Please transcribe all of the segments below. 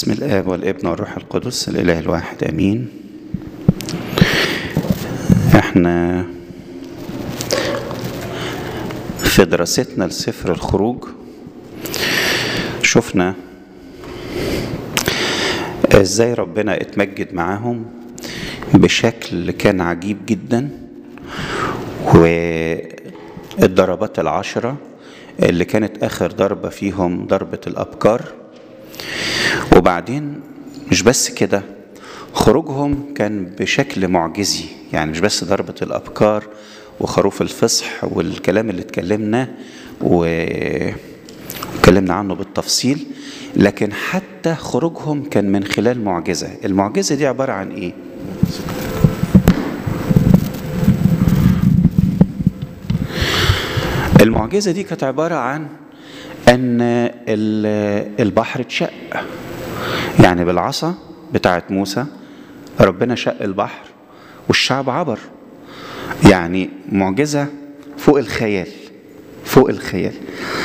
بسم الآب والابن والروح القدس الإله الواحد آمين احنا في دراستنا لسفر الخروج شفنا ازاي ربنا اتمجد معاهم بشكل كان عجيب جدا والضربات العشرة اللي كانت آخر ضربة فيهم ضربة الأبكار وبعدين مش بس كده خروجهم كان بشكل معجزي يعني مش بس ضربة الأبكار وخروف الفصح والكلام اللي اتكلمنا واتكلمنا عنه بالتفصيل لكن حتى خروجهم كان من خلال معجزة المعجزة دي عبارة عن ايه المعجزة دي كانت عبارة عن أن البحر اتشق يعني بالعصا بتاعت موسى ربنا شق البحر والشعب عبر يعني معجزة فوق الخيال فوق الخيال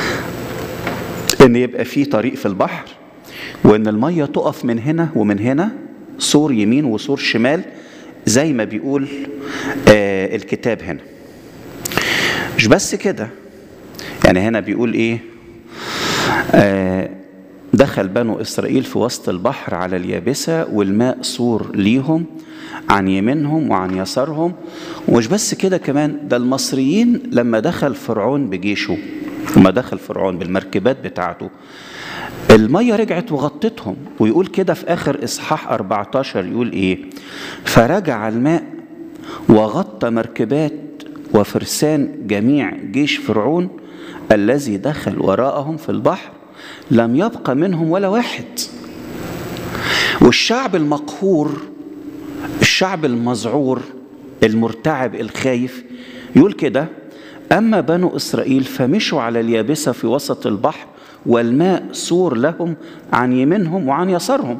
ان يبقى في طريق في البحر وان المية تقف من هنا ومن هنا سور يمين وسور شمال زي ما بيقول آه الكتاب هنا مش بس كده يعني هنا بيقول ايه آه دخل بنو إسرائيل في وسط البحر على اليابسة والماء سور ليهم عن يمينهم وعن يسارهم ومش بس كده كمان ده المصريين لما دخل فرعون بجيشه لما دخل فرعون بالمركبات بتاعته المية رجعت وغطتهم ويقول كده في آخر إصحاح 14 يقول إيه فرجع الماء وغطى مركبات وفرسان جميع جيش فرعون الذي دخل وراءهم في البحر لم يبقى منهم ولا واحد والشعب المقهور الشعب المذعور المرتعب الخايف يقول كده أما بنو إسرائيل فمشوا على اليابسة في وسط البحر والماء سور لهم عن يمينهم وعن يسارهم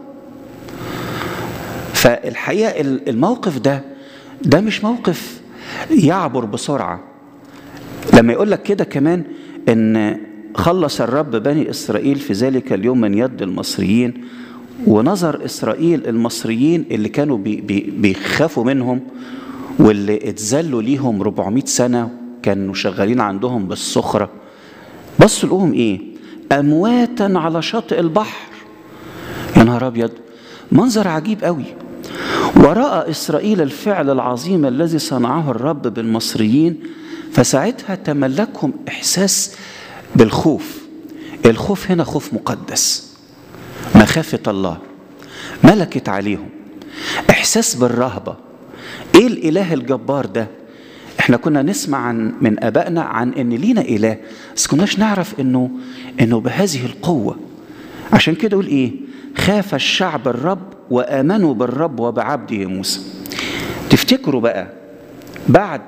فالحقيقة الموقف ده ده مش موقف يعبر بسرعة لما يقول لك كده كمان ان خلص الرب بني إسرائيل في ذلك اليوم من يد المصريين ونظر إسرائيل المصريين اللي كانوا بي بي بيخافوا منهم واللي اتذلوا ليهم 400 سنة كانوا شغالين عندهم بالسخرة بصوا لقوهم إيه أمواتا على شاطئ البحر يا نهار أبيض منظر عجيب قوي ورأى إسرائيل الفعل العظيم الذي صنعه الرب بالمصريين فساعتها تملكهم إحساس بالخوف الخوف هنا خوف مقدس مخافة الله ملكت عليهم إحساس بالرهبة إيه الإله الجبار ده احنا كنا نسمع عن من ابائنا عن ان لينا اله بس كناش نعرف انه انه بهذه القوه عشان كده يقول ايه خاف الشعب الرب وامنوا بالرب وبعبده موسى تفتكروا بقى بعد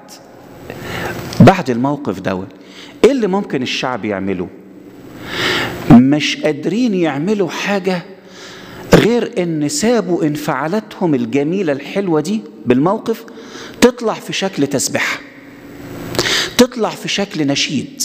بعد الموقف دوت ايه اللي ممكن الشعب يعمله مش قادرين يعملوا حاجة غير ان سابوا انفعالاتهم الجميلة الحلوة دي بالموقف تطلع في شكل تسبحة تطلع في شكل نشيد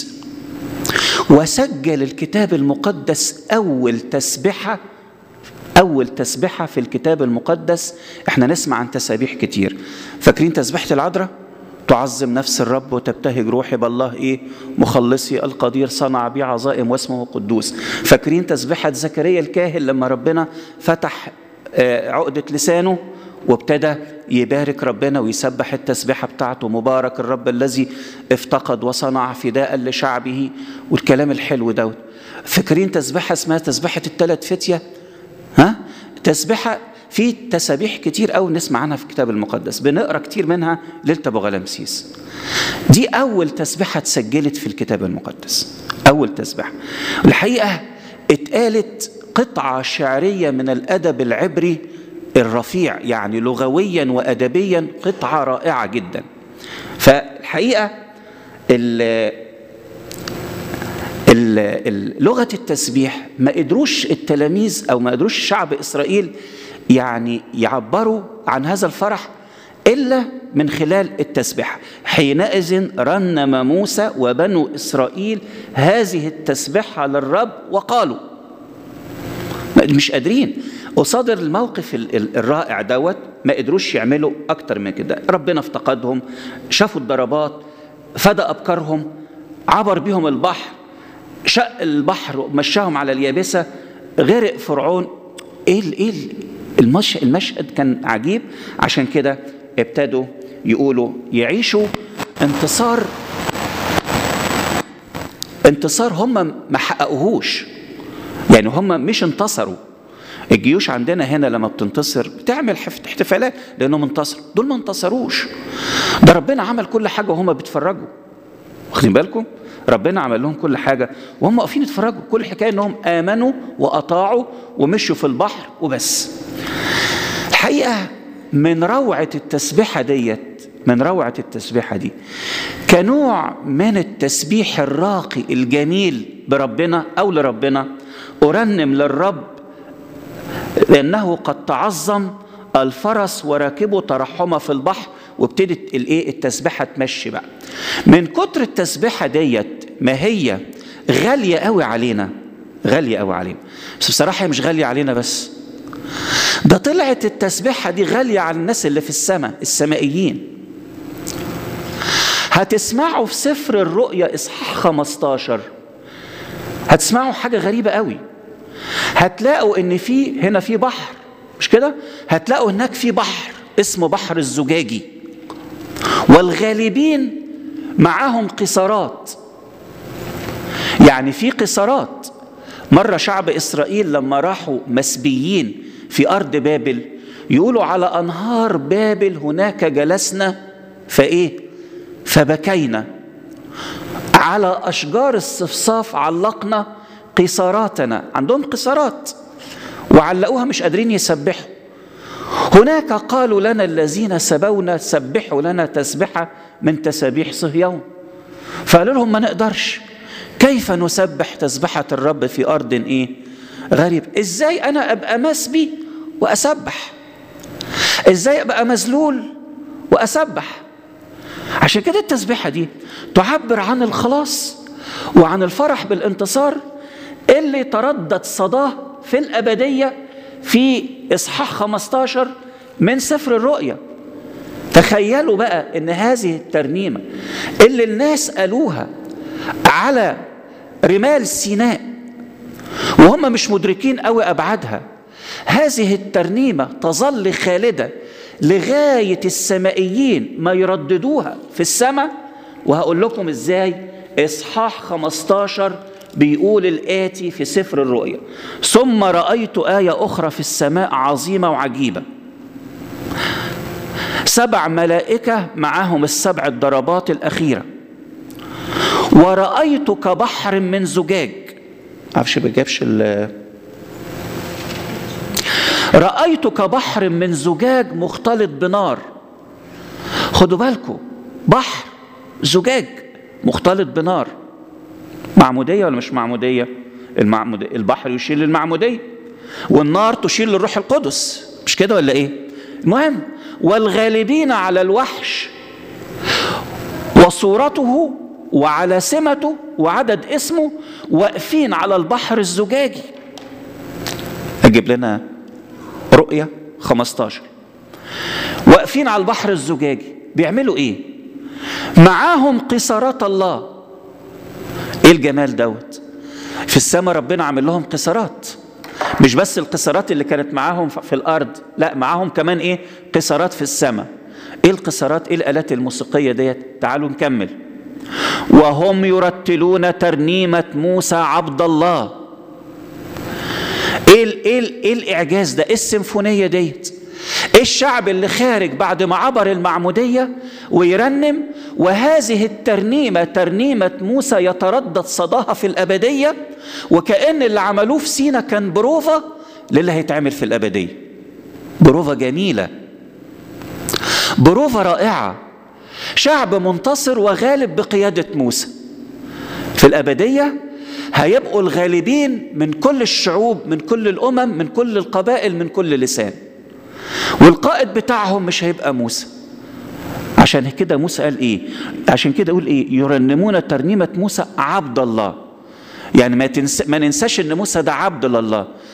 وسجل الكتاب المقدس أول تسبحة أول تسبحة في الكتاب المقدس احنا نسمع عن تسابيح كتير فاكرين تسبحة العذراء تعظم نفس الرب وتبتهج روحي بالله ايه مخلصي القدير صنع بي عظائم واسمه قدوس فاكرين تسبحة زكريا الكاهن لما ربنا فتح عقدة لسانه وابتدى يبارك ربنا ويسبح التسبيحة بتاعته مبارك الرب الذي افتقد وصنع فداء لشعبه والكلام الحلو دوت فاكرين تسبيحة اسمها تسبيحة الثلاث فتية ها تسبيحة في تسابيح كتير قوي نسمع عنها في الكتاب المقدس بنقرا كتير منها ليله ابو غلامسيس دي اول تسبيحه اتسجلت في الكتاب المقدس اول تسبيحه الحقيقه اتقالت قطعه شعريه من الادب العبري الرفيع يعني لغويا وادبيا قطعه رائعه جدا فالحقيقه لغه التسبيح ما قدروش التلاميذ او ما قدروش شعب اسرائيل يعني يعبروا عن هذا الفرح إلا من خلال التسبيحة حينئذ رنم موسى وبنو إسرائيل هذه التسبيحة للرب وقالوا مش قادرين قصاد الموقف الرائع دوت ما قدروش يعملوا اكتر من كده ربنا افتقدهم شافوا الضربات فدى ابكارهم عبر بهم البحر شق البحر ومشاهم على اليابسه غرق فرعون ايه ايه المش المشهد كان عجيب عشان كده ابتدوا يقولوا يعيشوا انتصار انتصار هم ما حققوهوش يعني هم مش انتصروا الجيوش عندنا هنا لما بتنتصر بتعمل احتفالات لانهم انتصروا دول ما انتصروش ده ربنا عمل كل حاجه وهم بيتفرجوا واخدين بالكم ربنا عمل لهم كل حاجه وهم واقفين يتفرجوا كل الحكايه انهم امنوا واطاعوا ومشوا في البحر وبس الحقيقه من روعه التسبيحه ديت من روعه التسبيحه دي كنوع من التسبيح الراقي الجميل بربنا او لربنا ارنم للرب لانه قد تعظم الفرس وراكبه ترحمه في البحر وابتدت الايه التسبيحه تمشي بقى من كتر التسبيحه ديت ما هي غاليه قوي علينا غاليه قوي علينا بس بصراحه هي مش غاليه علينا بس ده طلعت التسبيحه دي غاليه على الناس اللي في السماء السمائيين هتسمعوا في سفر الرؤيا اصحاح 15 هتسمعوا حاجه غريبه قوي هتلاقوا ان في هنا في بحر مش كده هتلاقوا هناك في بحر اسمه بحر الزجاجي والغالبين معاهم قصارات يعني في قصارات مرة شعب إسرائيل لما راحوا مسبيين في أرض بابل يقولوا على أنهار بابل هناك جلسنا فإيه فبكينا على أشجار الصفصاف علقنا قصاراتنا عندهم قصارات وعلقوها مش قادرين يسبحوا هناك قالوا لنا الذين سبونا سبحوا لنا تسبحة من تسابيح صهيون فقالوا لهم ما نقدرش كيف نسبح تسبحة الرب في أرض إيه غريب إزاي أنا أبقى مسبي وأسبح إزاي أبقى مذلول وأسبح عشان كده التسبيحة دي تعبر عن الخلاص وعن الفرح بالانتصار اللي تردد صداه في الأبدية في إصحاح 15 من سفر الرؤيا تخيلوا بقى ان هذه الترنيمه اللي الناس قالوها على رمال سيناء وهم مش مدركين قوي ابعادها هذه الترنيمه تظل خالده لغايه السمائيين ما يرددوها في السماء وهقول لكم ازاي اصحاح 15 بيقول الآتي في سفر الرؤيا ثم رأيت آية أخرى في السماء عظيمة وعجيبة سبع ملائكة معهم السبع الضربات الأخيرة ورأيت كبحر من زجاج معرفش بجابش ال رأيت كبحر من زجاج مختلط بنار خدوا بالكم بحر زجاج مختلط بنار معمودية ولا مش معمودية المعمودية البحر يشير للمعمودية والنار تشير للروح القدس مش كده ولا ايه المهم والغالبين على الوحش وصورته وعلى سمته وعدد اسمه واقفين على البحر الزجاجي اجيب لنا رؤية 15 واقفين على البحر الزجاجي بيعملوا ايه معاهم قصارات الله ايه الجمال دوت في السماء ربنا عامل لهم قصارات مش بس القصارات اللي كانت معاهم في الارض لا معاهم كمان ايه قصارات في السماء ايه القصارات ايه الالات الموسيقيه ديت تعالوا نكمل وهم يرتلون ترنيمه موسى عبد الله ايه ايه ايه الاعجاز ده ايه السيمفونيه ديت ايه الشعب اللي خارج بعد ما عبر المعموديه ويرنم وهذه الترنيمه ترنيمه موسى يتردد صداها في الابديه وكان اللي عملوه في سينا كان بروفا للي هيتعمل في الابديه بروفا جميله بروفا رائعه شعب منتصر وغالب بقياده موسى في الابديه هيبقوا الغالبين من كل الشعوب من كل الامم من كل القبائل من كل لسان والقائد بتاعهم مش هيبقى موسى عشان كده موسى قال ايه عشان كده يقول ايه يرنمون ترنيمه موسى عبد الله يعني ما, تنس... ما ننساش ان موسى ده عبد لله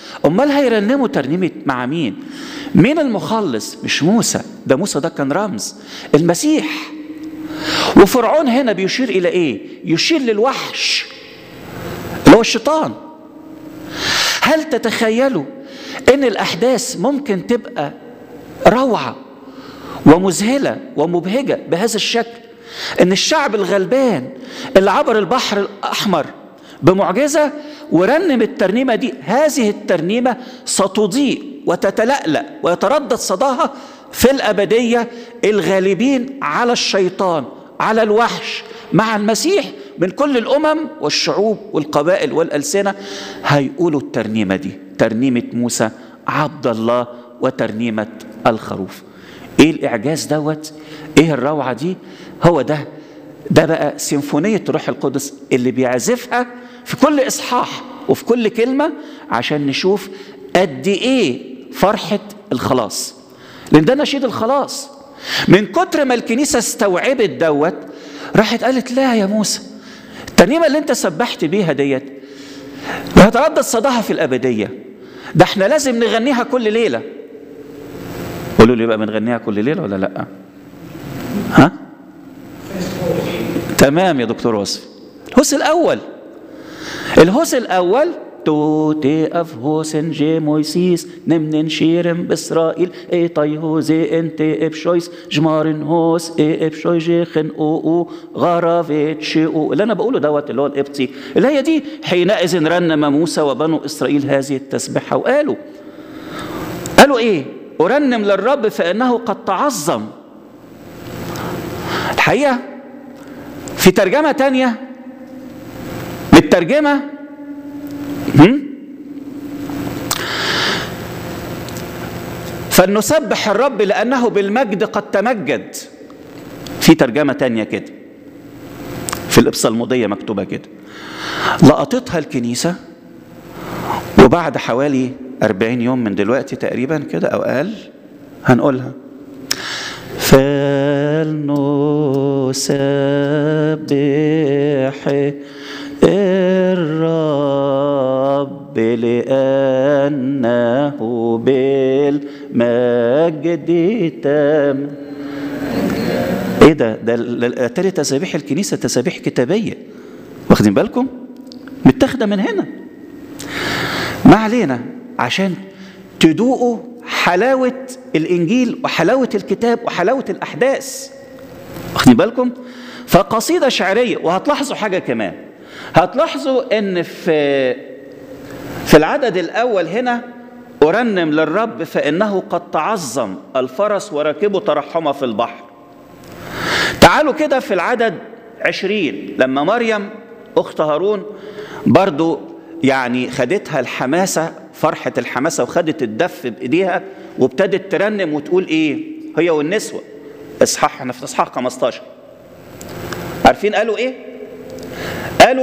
امال هيرنموا ترنيمه مع مين مين المخلص مش موسى ده موسى ده كان رمز المسيح وفرعون هنا بيشير الى ايه يشير للوحش اللي هو الشيطان هل تتخيلوا ان الاحداث ممكن تبقى روعه ومذهله ومبهجه بهذا الشكل ان الشعب الغلبان اللي عبر البحر الاحمر بمعجزه ورنم الترنيمه دي هذه الترنيمه ستضيء وتتلألأ ويتردد صداها في الابديه الغالبين على الشيطان على الوحش مع المسيح من كل الامم والشعوب والقبائل والالسنه هيقولوا الترنيمه دي ترنيمه موسى عبد الله وترنيمه الخروف ايه الاعجاز دوت ايه الروعه دي هو ده ده بقى سيمفونيه روح القدس اللي بيعزفها في كل اصحاح وفي كل كلمه عشان نشوف قد ايه فرحه الخلاص لان ده نشيد الخلاص من كتر ما الكنيسه استوعبت دوت راحت قالت لا يا موسى الترنيمه اللي انت سبحت بيها ديت وهتردد صداها في الابديه ده احنا لازم نغنيها كل ليله قولوا لي بقى بنغنيها كل ليله ولا لا ها تمام يا دكتور وصفي الهوس الاول الهوس الاول توتي اف هوسن جي مويسيس نمنن شيرم باسرائيل اي طي هوزي انت ابشويس جمارن هوس اي ابشوي جي خن او او غرافيت شي او اللي انا بقوله دوت اللي هو القبطي اللي هي دي حينئذ رنم موسى وبنو اسرائيل هذه التسبحه وقالوا قالوا ايه ارنم للرب فانه قد تعظم الحقيقه في ترجمه تانية بالترجمه فلنسبح الرب لأنه بالمجد قد تمجد في ترجمة تانية كده في الإبصة المضية مكتوبة كده لقطتها الكنيسة وبعد حوالي أربعين يوم من دلوقتي تقريبا كده أو أقل هنقولها فلنسبح الرب لأنه بالمجد تم ايه ده ده اتاري تسابيح الكنيسه تسابيح كتابيه واخدين بالكم متاخده من هنا ما علينا عشان تدوقوا حلاوه الانجيل وحلاوه الكتاب وحلاوه الاحداث واخدين بالكم فقصيده شعريه وهتلاحظوا حاجه كمان هتلاحظوا ان في في العدد الاول هنا ارنم للرب فانه قد تعظم الفرس وركبه ترحم في البحر تعالوا كده في العدد عشرين لما مريم اخت هارون برضو يعني خدتها الحماسة فرحة الحماسة وخدت الدف بإيديها وابتدت ترنم وتقول إيه هي والنسوة إصحاح احنا في إصحاح 15 عارفين قالوا إيه؟ قالوا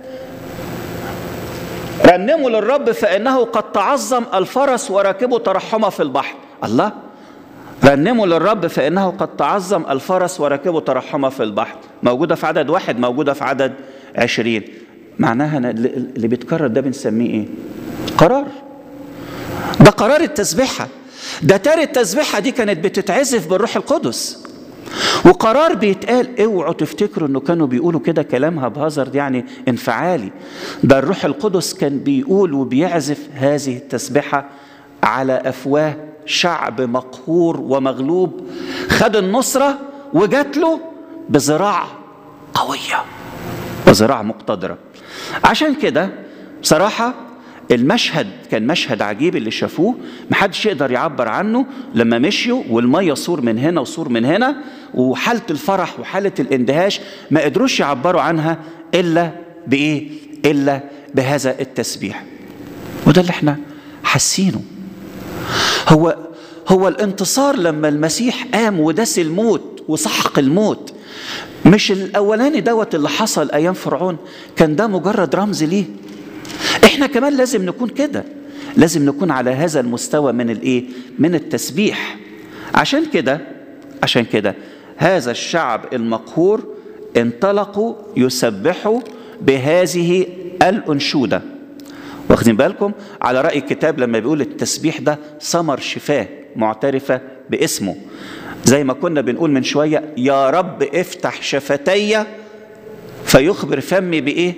رنموا للرب فإنه قد تعظم الفرس وركبه ترحم في البحر الله رنموا للرب فإنه قد تعظم الفرس وركبه ترحم في البحر موجودة في عدد واحد موجودة في عدد عشرين معناها اللي بيتكرر ده بنسميه ايه قرار ده قرار التسبيحة ده تاري التسبيحة دي كانت بتتعزف بالروح القدس وقرار بيتقال اوعوا تفتكروا انه كانوا بيقولوا كده كلامها بهزر يعني انفعالي ده الروح القدس كان بيقول وبيعزف هذه التسبيحة على افواه شعب مقهور ومغلوب خد النصرة وجات له بذراع قوية وذراع مقتدرة عشان كده بصراحة المشهد كان مشهد عجيب اللي شافوه محدش يقدر يعبر عنه لما مشيوا والمية صور من هنا وصور من هنا وحالة الفرح وحالة الاندهاش ما قدروش يعبروا عنها إلا بإيه؟ إلا بهذا التسبيح وده اللي احنا حاسينه هو هو الانتصار لما المسيح قام وداس الموت وسحق الموت مش الاولاني دوت اللي حصل ايام فرعون كان ده مجرد رمز ليه احنا كمان لازم نكون كده لازم نكون على هذا المستوى من الايه من التسبيح عشان كده عشان كده هذا الشعب المقهور انطلقوا يسبحوا بهذه الانشوده واخدين بالكم على رأي الكتاب لما بيقول التسبيح ده ثمر شفاه معترفة باسمه زي ما كنا بنقول من شوية يا رب افتح شفتي فيخبر فمي بإيه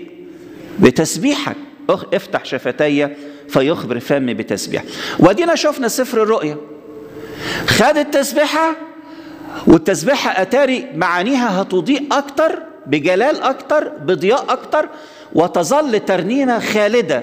بتسبيحك افتح شفتي فيخبر فمي بتسبيح ودينا شفنا سفر الرؤيا خد التسبيحة والتسبيحة أتاري معانيها هتضيء أكتر بجلال أكتر بضياء أكتر وتظل ترنيمة خالدة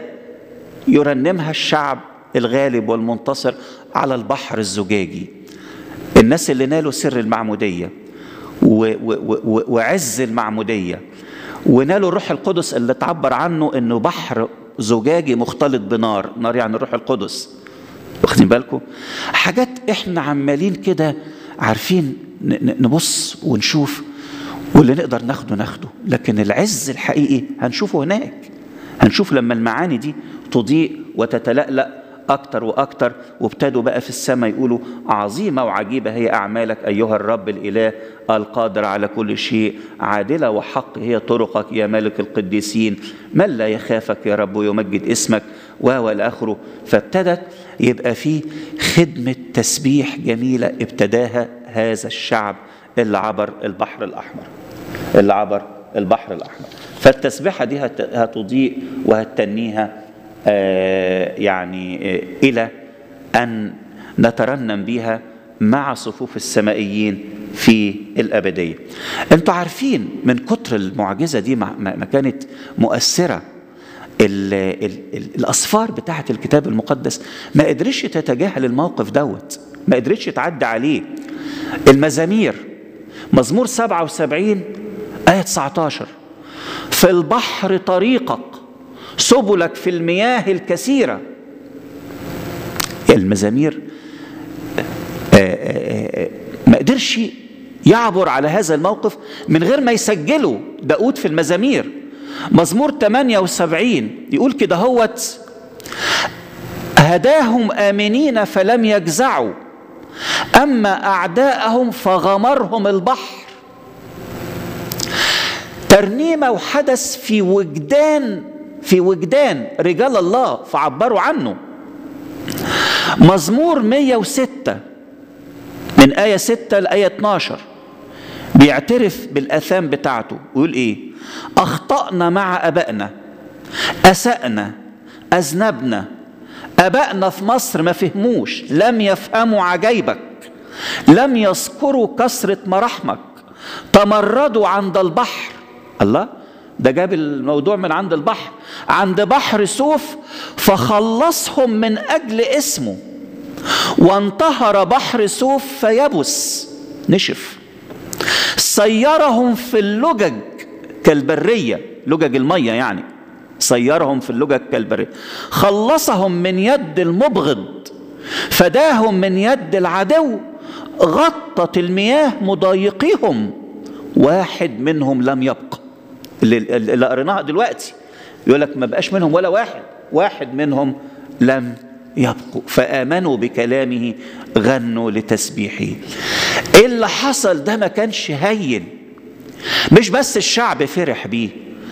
يرنمها الشعب الغالب والمنتصر على البحر الزجاجي الناس اللي نالوا سر المعمودية و و و وعز المعمودية ونالوا الروح القدس اللي تعبر عنه انه بحر زجاجي مختلط بنار نار يعني الروح القدس واخدين بالكم حاجات احنا عمالين كده عارفين نبص ونشوف واللي نقدر ناخده ناخده لكن العز الحقيقي هنشوفه هناك هنشوف لما المعاني دي تضيء وتتلألأ أكتر وأكتر وابتدوا بقى في السماء يقولوا عظيمة وعجيبة هي أعمالك أيها الرب الإله القادر على كل شيء عادلة وحق هي طرقك يا ملك القديسين من لا يخافك يا رب ويمجد اسمك و آخره فابتدت يبقى في خدمة تسبيح جميلة ابتداها هذا الشعب اللي عبر البحر الأحمر اللي عبر البحر الأحمر فالتسبيحة دي هتضيء وهتنيها آه يعني آه إلى أن نترنم بها مع صفوف السمائيين في الأبدية أنتوا عارفين من كتر المعجزة دي ما كانت مؤثرة ال ال ال الأصفار بتاعة الكتاب المقدس ما قدرش تتجاهل الموقف دوت ما قدرتش تعدي عليه المزامير مزمور 77 آية 19 في البحر طريقك سبلك في المياه الكثيرة المزامير ما قدرش يعبر على هذا الموقف من غير ما يسجله داود في المزامير مزمور 78 يقول كده هوت هداهم آمنين فلم يجزعوا أما أعداءهم فغمرهم البحر ترنيمة وحدث في وجدان في وجدان رجال الله فعبروا عنه مزمور 106 من آية 6 لآية 12 بيعترف بالآثام بتاعته ويقول إيه أخطأنا مع أبائنا أسأنا أذنبنا أبائنا في مصر ما فهموش لم يفهموا عجايبك لم يذكروا كثرة مراحمك تمردوا عند البحر الله ده جاب الموضوع من عند البحر عند بحر سوف فخلصهم من أجل اسمه وانتهر بحر سوف فيبس نشف صيرهم في اللجج كالبرية لجج المية يعني صيرهم في اللجج كالبرية خلصهم من يد المبغض فداهم من يد العدو غطت المياه مضايقيهم واحد منهم لم يبقى اللي, اللي قريناها دلوقتي يقول لك ما بقاش منهم ولا واحد واحد منهم لم يبقوا فآمنوا بكلامه غنوا لتسبيحه ايه اللي حصل ده ما كانش هين مش بس الشعب فرح بيه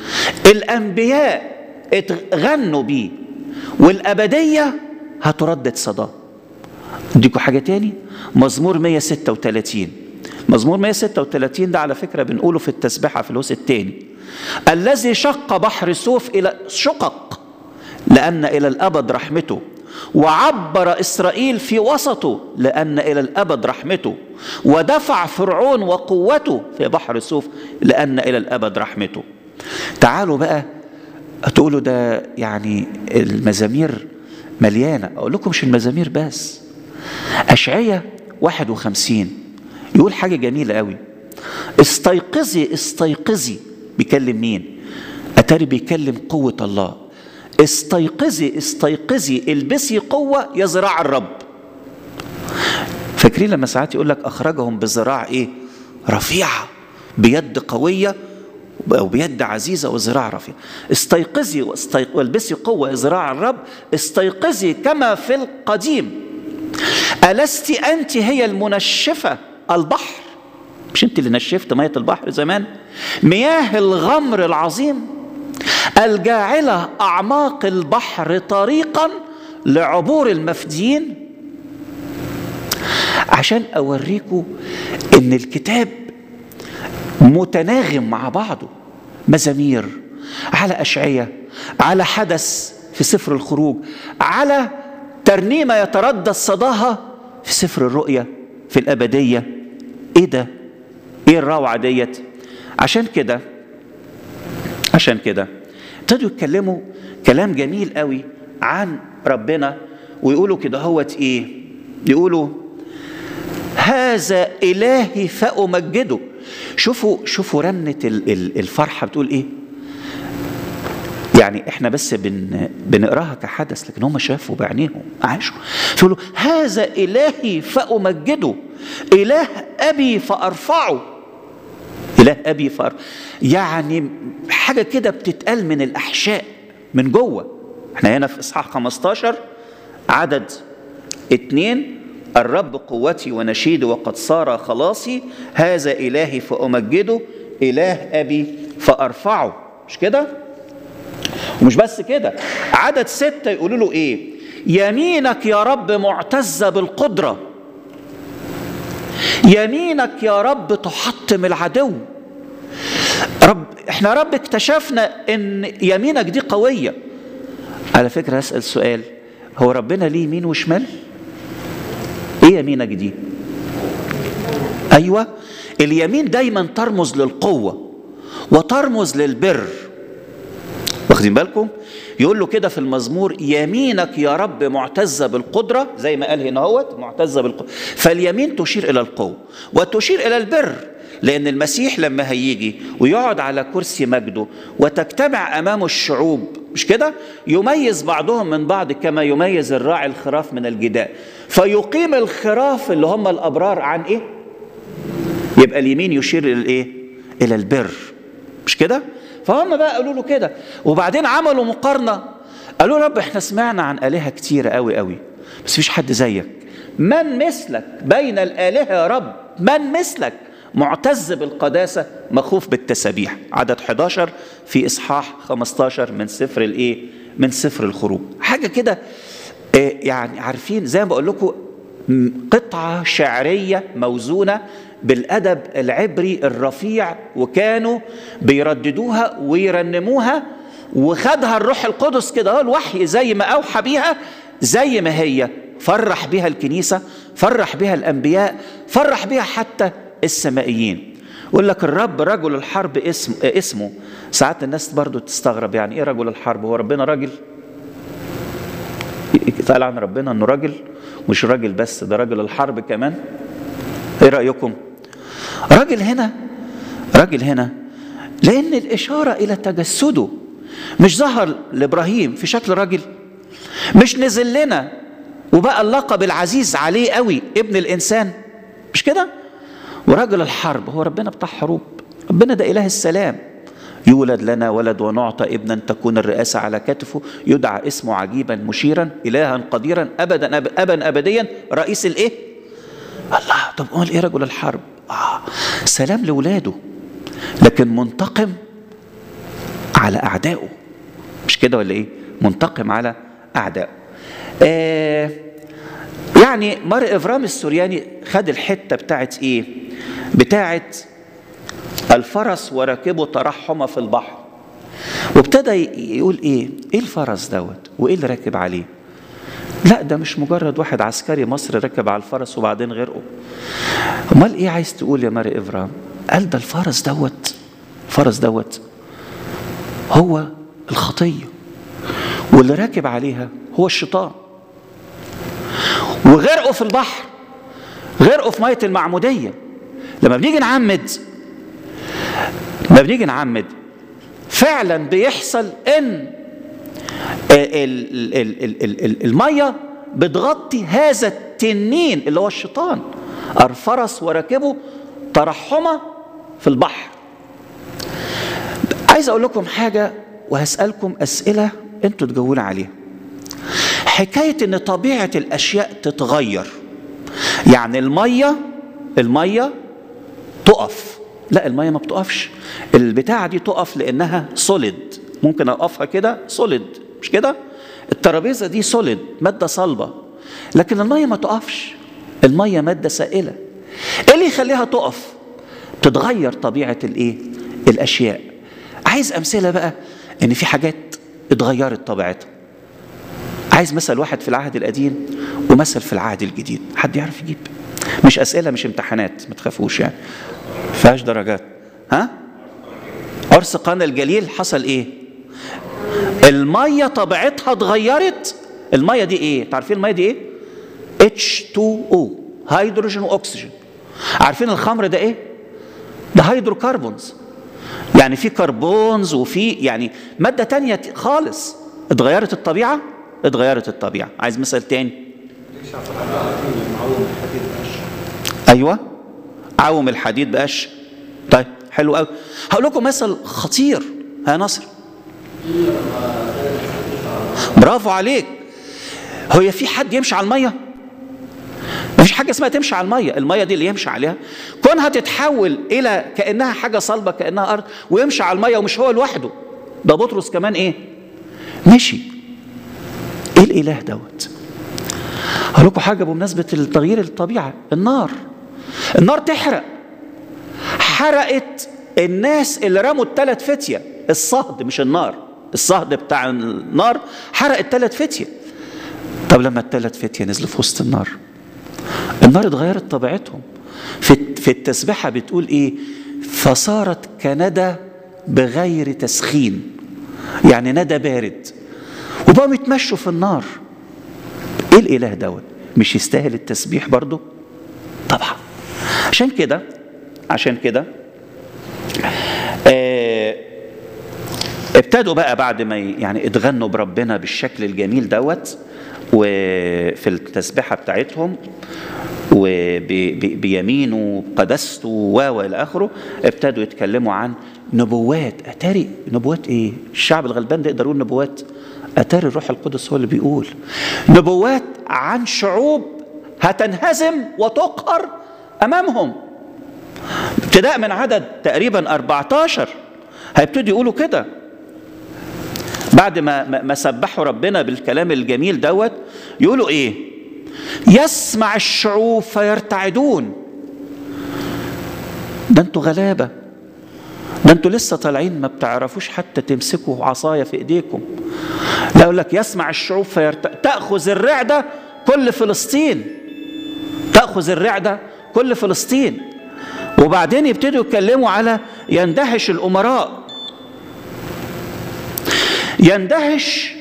الأنبياء اتغنوا بيه والأبدية هتردد صداه اديكوا حاجة تاني مزمور 136 مزمور 136 ده على فكرة بنقوله في التسبيحة في الهوس الثاني الذي شق بحر سوف إلى شقق لأن إلى الأبد رحمته وعبر إسرائيل في وسطه لأن إلى الأبد رحمته ودفع فرعون وقوته في بحر سوف لأن إلى الأبد رحمته تعالوا بقى تقولوا ده يعني المزامير مليانة أقول لكم مش المزامير بس أشعية 51 يقول حاجة جميلة قوي استيقظي استيقظي بيكلم مين أتاري بيكلم قوة الله استيقظي استيقظي البسي قوة يا ذراع الرب فاكرين لما ساعات يقول لك أخرجهم بذراع إيه رفيعة بيد قوية أو بيد عزيزة وذراع رفيعة استيقظي والبسي قوة يا ذراع الرب استيقظي كما في القديم ألست أنت هي المنشفة البحر مش أنت اللي نشفت مية البحر زمان مياه الغمر العظيم الجاعلة أعماق البحر طريقا لعبور المفديين عشان أوريكم إن الكتاب متناغم مع بعضه مزامير على أشعية على حدث في سفر الخروج على ترنيمة يتردد صداها في سفر الرؤيا في الأبدية إيه ده؟ إيه الروعة ديت؟ عشان كده عشان كده ابتدوا يتكلموا كلام جميل قوي عن ربنا ويقولوا كده هوت ايه يقولوا هذا الهي فامجده شوفوا شوفوا رنه الفرحه بتقول ايه يعني احنا بس بن بنقراها كحدث لكن هم شافوا بعينيهم عاشوا فيقولوا هذا الهي فامجده اله ابي فارفعه اله ابي فارفعه يعني حاجه كده بتتقال من الاحشاء من جوه احنا هنا في اصحاح 15 عدد اتنين الرب قوتي ونشيدي وقد صار خلاصي هذا الهي فامجده اله ابي فارفعه مش كده ومش بس كده عدد ستة يقولوا له ايه يمينك يا رب معتزة بالقدرة يمينك يا رب تحطم العدو رب احنا رب اكتشفنا ان يمينك دي قوية على فكرة اسأل سؤال هو ربنا ليه يمين وشمال ايه يمينك دي ايوه اليمين دايما ترمز للقوة وترمز للبر واخدين بالكم يقول له كده في المزمور يمينك يا رب معتزة بالقدرة زي ما قال هنا هوت معتزة بالقدرة فاليمين تشير إلى القوة وتشير إلى البر لأن المسيح لما هيجي ويقعد على كرسي مجده وتجتمع أمامه الشعوب مش كده يميز بعضهم من بعض كما يميز الراعي الخراف من الجداء فيقيم الخراف اللي هم الأبرار عن إيه يبقى اليمين يشير إلى الإيه إلى البر مش كده فهم بقى قالوا له كده وبعدين عملوا مقارنة قالوا رب احنا سمعنا عن آلهة كتيرة قوي قوي بس فيش حد زيك من مثلك بين الآلهة يا رب من مثلك معتز بالقداسة مخوف بالتسابيح عدد 11 في إصحاح 15 من سفر الإيه من سفر الخروج حاجة كده يعني عارفين زي ما بقول لكم قطعة شعرية موزونة بالادب العبري الرفيع وكانوا بيرددوها ويرنموها وخدها الروح القدس كده اهو الوحي زي ما اوحى بيها زي ما هي فرح بها الكنيسه فرح بها الانبياء فرح بها حتى السمائيين يقول لك الرب رجل الحرب اسم اسمه ساعات الناس برضو تستغرب يعني ايه رجل الحرب هو ربنا راجل قال عن ربنا انه راجل مش راجل بس ده راجل الحرب كمان ايه رايكم راجل هنا راجل هنا لان الاشاره الى تجسده مش ظهر لابراهيم في شكل راجل مش نزل لنا وبقى اللقب العزيز عليه قوي ابن الانسان مش كده ورجل الحرب هو ربنا بتاع حروب ربنا ده اله السلام يولد لنا ولد ونعطى ابنا تكون الرئاسة على كتفه يدعى اسمه عجيبا مشيرا إلها قديرا أبدا أب أبا أبديا رئيس الإيه؟ الله طب امال ايه رجل الحرب آه سلام لاولاده لكن منتقم على اعدائه مش كده ولا ايه منتقم على اعدائه آه يعني مار افرام السورياني خد الحته بتاعت ايه بتاعت الفرس وراكبه ترحم في البحر وابتدى يقول ايه ايه الفرس دوت وايه اللي راكب عليه لا ده مش مجرد واحد عسكري مصري ركب على الفرس وبعدين غرقه امال ايه عايز تقول يا ماري افرام قال ده الفرس دوت الفرس دوت هو الخطيه واللي راكب عليها هو الشيطان وغرقوا في البحر غرقوا في ميه المعموديه لما بنيجي نعمد لما بنيجي نعمد فعلا بيحصل ان الميه بتغطي هذا التنين اللي هو الشيطان الفرس وراكبه ترحمه في البحر عايز اقول لكم حاجه وهسالكم اسئله انتوا تجاوبون عليها حكايه ان طبيعه الاشياء تتغير يعني الميه الميه تقف لا الميه ما بتقفش البتاعه دي تقف لانها سوليد ممكن اوقفها كده سوليد مش كده الترابيزه دي سوليد ماده صلبه لكن الميه ما تقفش الميه ماده سائله ايه اللي يخليها تقف تتغير طبيعه الايه الاشياء عايز امثله بقى ان في حاجات اتغيرت طبيعتها عايز مثل واحد في العهد القديم ومثل في العهد الجديد حد يعرف يجيب مش اسئله مش امتحانات ما تخافوش يعني فيهاش درجات ها عرس قانا الجليل حصل ايه الميه طبيعتها اتغيرت الميه دي ايه تعرفين الميه دي ايه H2O هيدروجين واكسجين عارفين الخمر ده ايه ده هيدروكربونز يعني في كربونز وفي يعني ماده تانية خالص اتغيرت الطبيعه اتغيرت الطبيعه عايز مثال تاني ايوه عوم الحديد بقاش طيب حلو قوي هقول لكم مثل خطير ها نصر برافو عليك هو في حد يمشي على الميه مفيش حاجه اسمها تمشي على الميه الميه دي اللي يمشي عليها كونها تتحول الى كانها حاجه صلبه كانها ارض ويمشي على الميه ومش هو لوحده ده بطرس كمان ايه مشي ايه الاله دوت هقول لكم حاجه بمناسبه تغيير الطبيعه النار النار تحرق حرقت الناس اللي رموا الثلاث فتيه الصهد مش النار الصهد بتاع النار حرق الثلاث فتيه طب لما الثلاث فتيه نزلوا في وسط النار النار اتغيرت طبيعتهم في في التسبحه بتقول ايه فصارت كندى بغير تسخين يعني ندى بارد وبقوا يتمشوا في النار ايه الاله دوت مش يستاهل التسبيح برضه طبعا عشان كده عشان كده آه ابتدوا بقى بعد ما يعني اتغنوا بربنا بالشكل الجميل دوت وفي التسبيحه بتاعتهم وبيمينه بقدسته و الى اخره ابتدوا يتكلموا عن نبوات اتاري نبوات ايه؟ الشعب الغلبان ده يقدر يقول نبوات اتاري الروح القدس هو اللي بيقول نبوات عن شعوب هتنهزم وتقهر امامهم ابتداء من عدد تقريبا 14 هيبتدوا يقولوا كده بعد ما ما سبحوا ربنا بالكلام الجميل دوت يقولوا ايه يسمع الشعوب فيرتعدون ده انتوا غلابه ده انتوا لسه طالعين ما بتعرفوش حتى تمسكوا عصايه في ايديكم لا يقول لك يسمع الشعوب فيرتع تاخذ الرعده كل فلسطين تاخذ الرعده كل فلسطين وبعدين يبتدوا يتكلموا على يندهش الامراء يندهش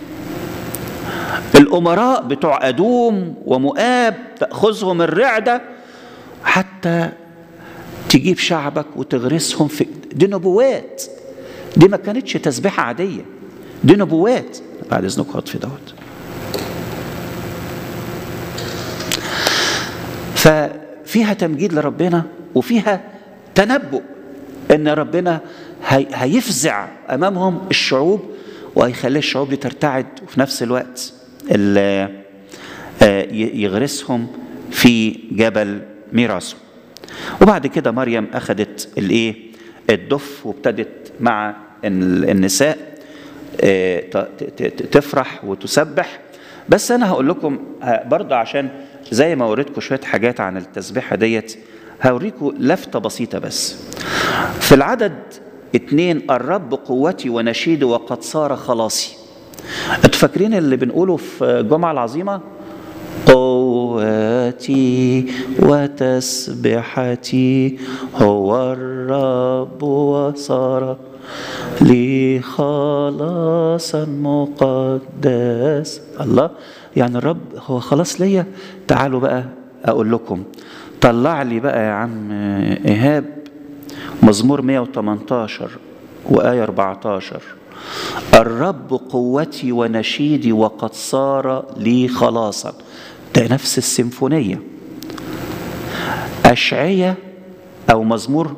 الامراء بتوع ادوم ومؤاب تاخذهم الرعده حتى تجيب شعبك وتغرسهم في دي نبوات دي ما كانتش تسبيحه عاديه دي نبوات بعد اذنك هطفي دوت ففيها تمجيد لربنا وفيها تنبؤ ان ربنا هي هيفزع امامهم الشعوب وهيخلي الشعوب دي ترتعد وفي نفس الوقت يغرسهم في جبل ميراثه وبعد كده مريم اخذت الايه الدف وابتدت مع النساء تفرح وتسبح بس انا هقول لكم برضه عشان زي ما وريتكم شويه حاجات عن التسبيحه ديت هوريكم لفته بسيطه بس في العدد اتنين الرب قوتي ونشيدي وقد صار خلاصي انتوا فاكرين اللي بنقوله في الجمعه العظيمه قوتي وتسبحتي هو الرب وصار لي خلاصا مقدس الله يعني الرب هو خلاص ليا تعالوا بقى اقول لكم طلع لي بقى يا عم ايهاب مزمور 118 وآية 14 الرب قوتي ونشيدي وقد صار لي خلاصا ده نفس السيمفونية أشعية أو مزمور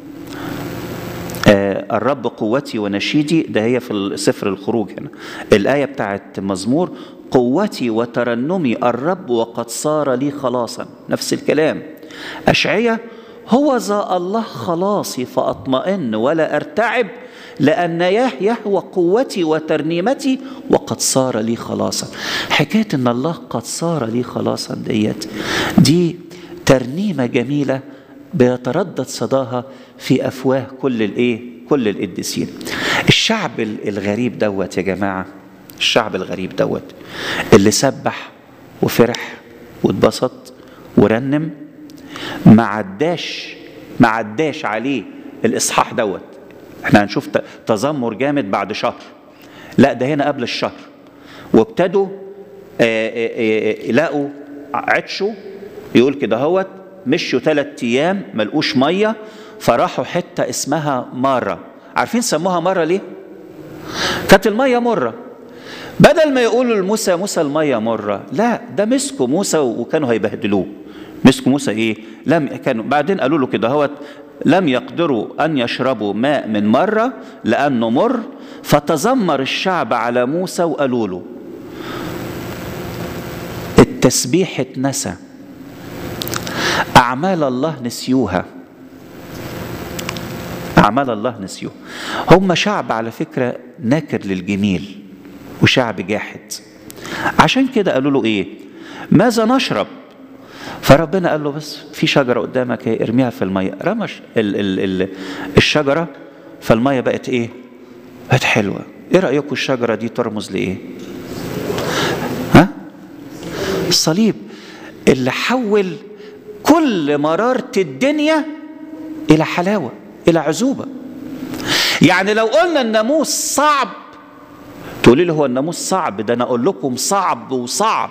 آه الرب قوتي ونشيدي ده هي في سفر الخروج هنا الآية بتاعت مزمور قوتي وترنمي الرب وقد صار لي خلاصا نفس الكلام أشعية هو ذا الله خلاصي فأطمئن ولا أرتعب لأن ياه يهوى قوتي وترنيمتي وقد صار لي خلاصا حكاية أن الله قد صار لي خلاصا ديت دي ترنيمة جميلة بيتردد صداها في أفواه كل الإيه كل القديسين الشعب الغريب دوت يا جماعة الشعب الغريب دوت اللي سبح وفرح واتبسط ورنم ما عداش ما عداش عليه الاصحاح دوت احنا هنشوف تذمر جامد بعد شهر لا ده هنا قبل الشهر وابتدوا يلاقوا عطشوا يقول كده هوت مشوا ثلاث ايام ملقوش ميه فراحوا حته اسمها ماره عارفين سموها مره ليه؟ كانت الميه مره بدل ما يقولوا لموسى موسى الميه مره لا ده مسكوا موسى وكانوا هيبهدلوه مسكوا موسى ايه لم كانوا بعدين قالوا له كده هوت لم يقدروا ان يشربوا ماء من مره لانه مر فتذمر الشعب على موسى وقالوا له التسبيح اتنسى اعمال الله نسيوها اعمال الله نسيوها هم شعب على فكره ناكر للجميل وشعب جاحد عشان كده قالوا له ايه ماذا نشرب فربنا قال له بس في شجرة قدامك هي ارميها في المية رمش ال ال ال الشجرة فالمية بقت ايه بقت حلوة ايه رأيكم الشجرة دي ترمز لايه ها الصليب اللي حول كل مرارة الدنيا إلى حلاوة إلى عزوبة يعني لو قلنا الناموس صعب تقولي لي هو الناموس صعب ده أنا أقول لكم صعب وصعب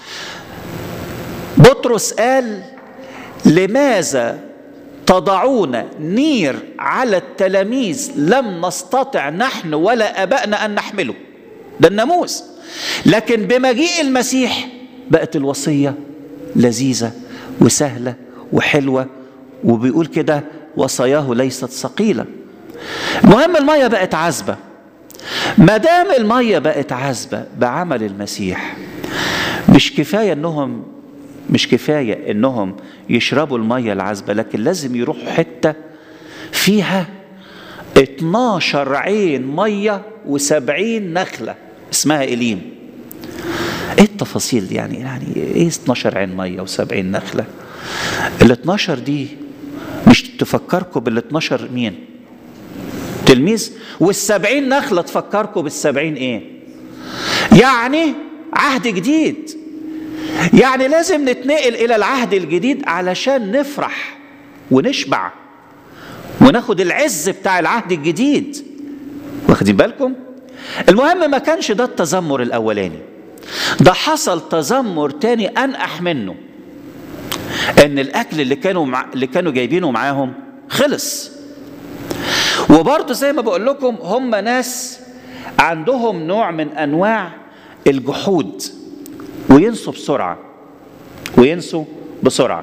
بطرس قال لماذا تضعون نير على التلاميذ لم نستطع نحن ولا ابائنا ان نحمله ده الناموس لكن بمجيء المسيح بقت الوصيه لذيذه وسهله وحلوه وبيقول كده وصاياه ليست ثقيله المهم الميه بقت عذبه ما دام الميه بقت عذبه بعمل المسيح مش كفايه انهم مش كفايه انهم يشربوا الميه العذبه لكن لازم يروحوا حته فيها 12 عين ميه و70 نخله اسمها إليم ايه التفاصيل دي يعني يعني ايه 12 عين ميه و70 نخله ال 12 دي مش تفكركم بال 12 مين تلميذ وال70 نخله تفكركم بال70 ايه يعني عهد جديد يعني لازم نتنقل الى العهد الجديد علشان نفرح ونشبع وناخد العز بتاع العهد الجديد واخدين بالكم المهم ما كانش ده التذمر الاولاني ده حصل تذمر تاني انقح منه ان الاكل اللي كانوا مع... اللي كانوا جايبينه معاهم خلص وبرضه زي ما بقول لكم هم ناس عندهم نوع من انواع الجحود وينسوا بسرعه وينسوا بسرعه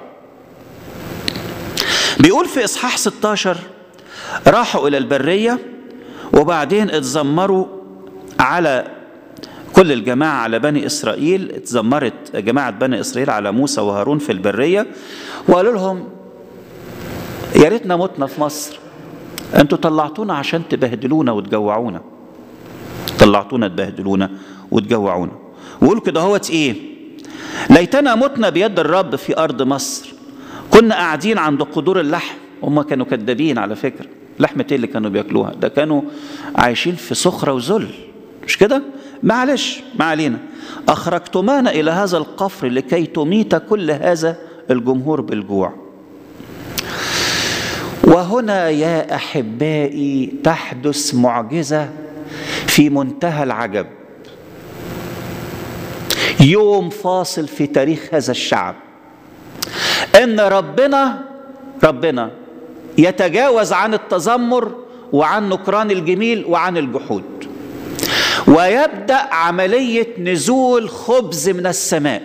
بيقول في اصحاح 16 راحوا الى البريه وبعدين اتذمروا على كل الجماعة على بني إسرائيل اتذمرت جماعة بني إسرائيل على موسى وهارون في البرية وقالوا لهم يا ريتنا متنا في مصر انتوا طلعتونا عشان تبهدلونا وتجوعونا طلعتونا تبهدلونا وتجوعونا ويقولوا كده هوت ايه ليتنا متنا بيد الرب في ارض مصر كنا قاعدين عند قدور اللحم هم كانوا كدابين على فكره لحمة ايه اللي كانوا بياكلوها ده كانوا عايشين في صخرة وذل مش كده معلش ما علينا أخرجتمانا إلى هذا القفر لكي تميت كل هذا الجمهور بالجوع وهنا يا أحبائي تحدث معجزة في منتهى العجب يوم فاصل في تاريخ هذا الشعب ان ربنا ربنا يتجاوز عن التذمر وعن نكران الجميل وعن الجحود ويبدا عمليه نزول خبز من السماء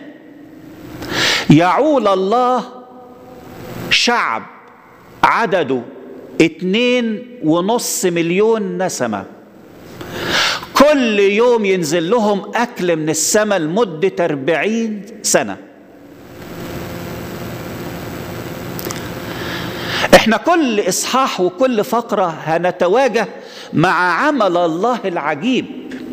يعول الله شعب عدده اتنين ونص مليون نسمه كل يوم ينزل لهم اكل من السماء لمده أربعين سنه احنا كل اصحاح وكل فقره هنتواجه مع عمل الله العجيب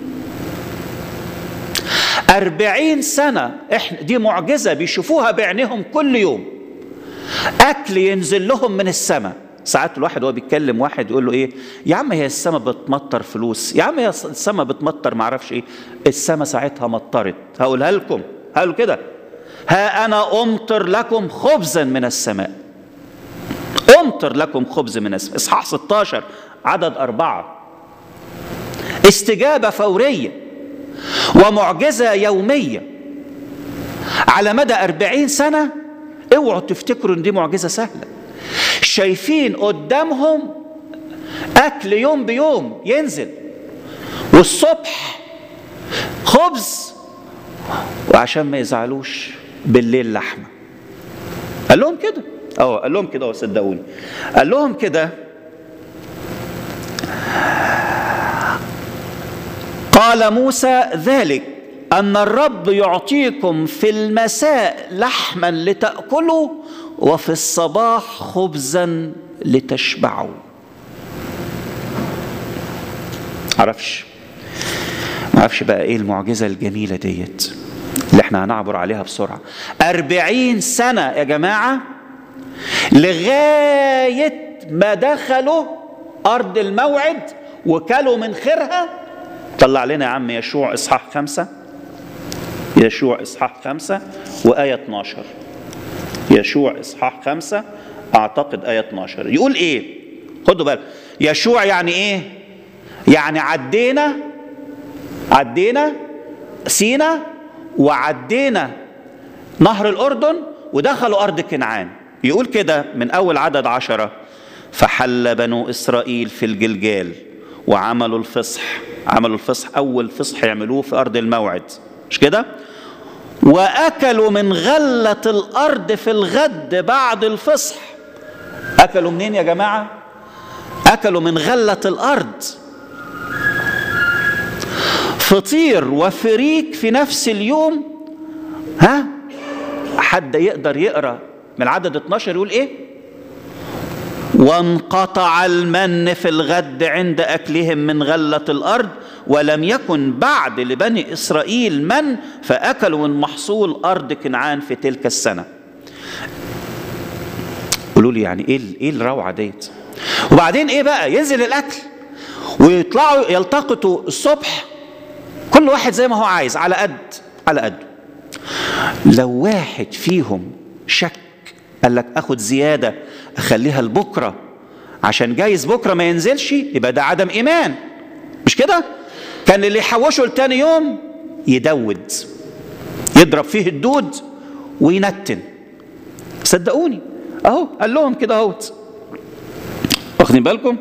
أربعين سنة إحنا دي معجزة بيشوفوها بعينهم كل يوم أكل ينزل لهم من السماء ساعات الواحد وهو بيتكلم واحد يقول له ايه يا عم هي السماء بتمطر فلوس يا عم هي السماء بتمطر معرفش ايه السماء ساعتها مطرت هقولها لكم قالوا كده ها انا امطر لكم خبزا من السماء امطر لكم خبز من السماء اصحاح 16 عدد أربعة استجابة فورية ومعجزة يومية على مدى أربعين سنة اوعوا تفتكروا ان دي معجزة سهلة شايفين قدامهم أكل يوم بيوم ينزل والصبح خبز وعشان ما يزعلوش بالليل لحمة قال لهم كده اه قال لهم كده صدقوني قال لهم كده قال موسى ذلك أن الرب يعطيكم في المساء لحما لتأكلوا وفي الصباح خبزا لتشبعوا معرفش معرفش بقى ايه المعجزة الجميلة ديت اللي احنا هنعبر عليها بسرعة أربعين سنة يا جماعة لغاية ما دخلوا أرض الموعد وكلوا من خيرها طلع لنا يا عم يشوع إصحاح خمسة يشوع إصحاح خمسة وآية 12 يشوع إصحاح خمسة أعتقد آية 12 يقول إيه خدوا بالك يشوع يعني إيه يعني عدينا عدينا سينا وعدينا نهر الأردن ودخلوا أرض كنعان يقول كده من أول عدد عشرة فحل بنو إسرائيل في الجلجال وعملوا الفصح عملوا الفصح أول فصح يعملوه في أرض الموعد مش كده وأكلوا من غلة الأرض في الغد بعد الفصح أكلوا منين يا جماعة أكلوا من غلة الأرض فطير وفريك في نفس اليوم ها حد يقدر يقرا من عدد 12 يقول ايه وانقطع المن في الغد عند اكلهم من غله الارض ولم يكن بعد لبني اسرائيل من فاكلوا من محصول ارض كنعان في تلك السنه قولوا لي يعني ايه ايه الروعه ديت وبعدين ايه بقى ينزل الاكل ويطلعوا يلتقطوا الصبح كل واحد زي ما هو عايز على قد على قد لو واحد فيهم شك قال لك اخد زياده اخليها لبكره عشان جايز بكره ما ينزلش يبقى ده عدم ايمان مش كده كان اللي يحوشه لتاني يوم يدود يضرب فيه الدود وينتن صدقوني اهو قال لهم كده اهوت واخدين بالكم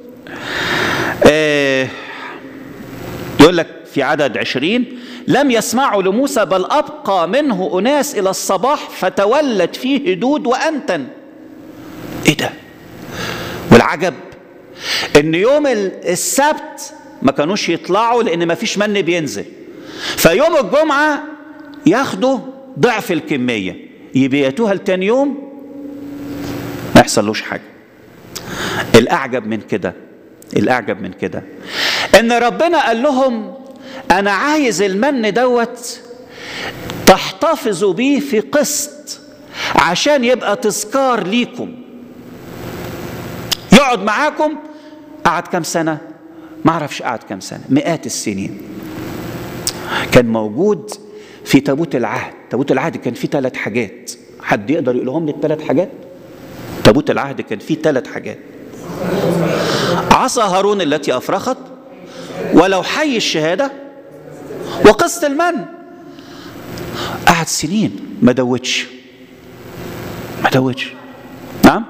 آه يقول لك في عدد عشرين لم يسمعوا لموسى بل أبقى منه أناس إلى الصباح فتولد فيه دود وأنتن إيه ده والعجب إن يوم السبت ما كانوش يطلعوا لأن ما فيش من بينزل فيوم الجمعة ياخدوا ضعف الكمية يبيتوها لتاني يوم ما يحصلوش حاجة الأعجب من كده الأعجب من كده إن ربنا قال لهم أنا عايز المن دوت تحتفظوا بيه في قسط عشان يبقى تذكار ليكم يقعد معاكم قعد كام سنة ما اعرفش قعد كام سنة مئات السنين كان موجود في تابوت العهد تابوت العهد كان فيه ثلاث حاجات حد يقدر يقولهم لي الثلاث حاجات تابوت العهد كان فيه ثلاث حاجات عصا هارون التي افرخت ولو حي الشهاده وقسط المن قعد سنين ما دوتش ما دوتش نعم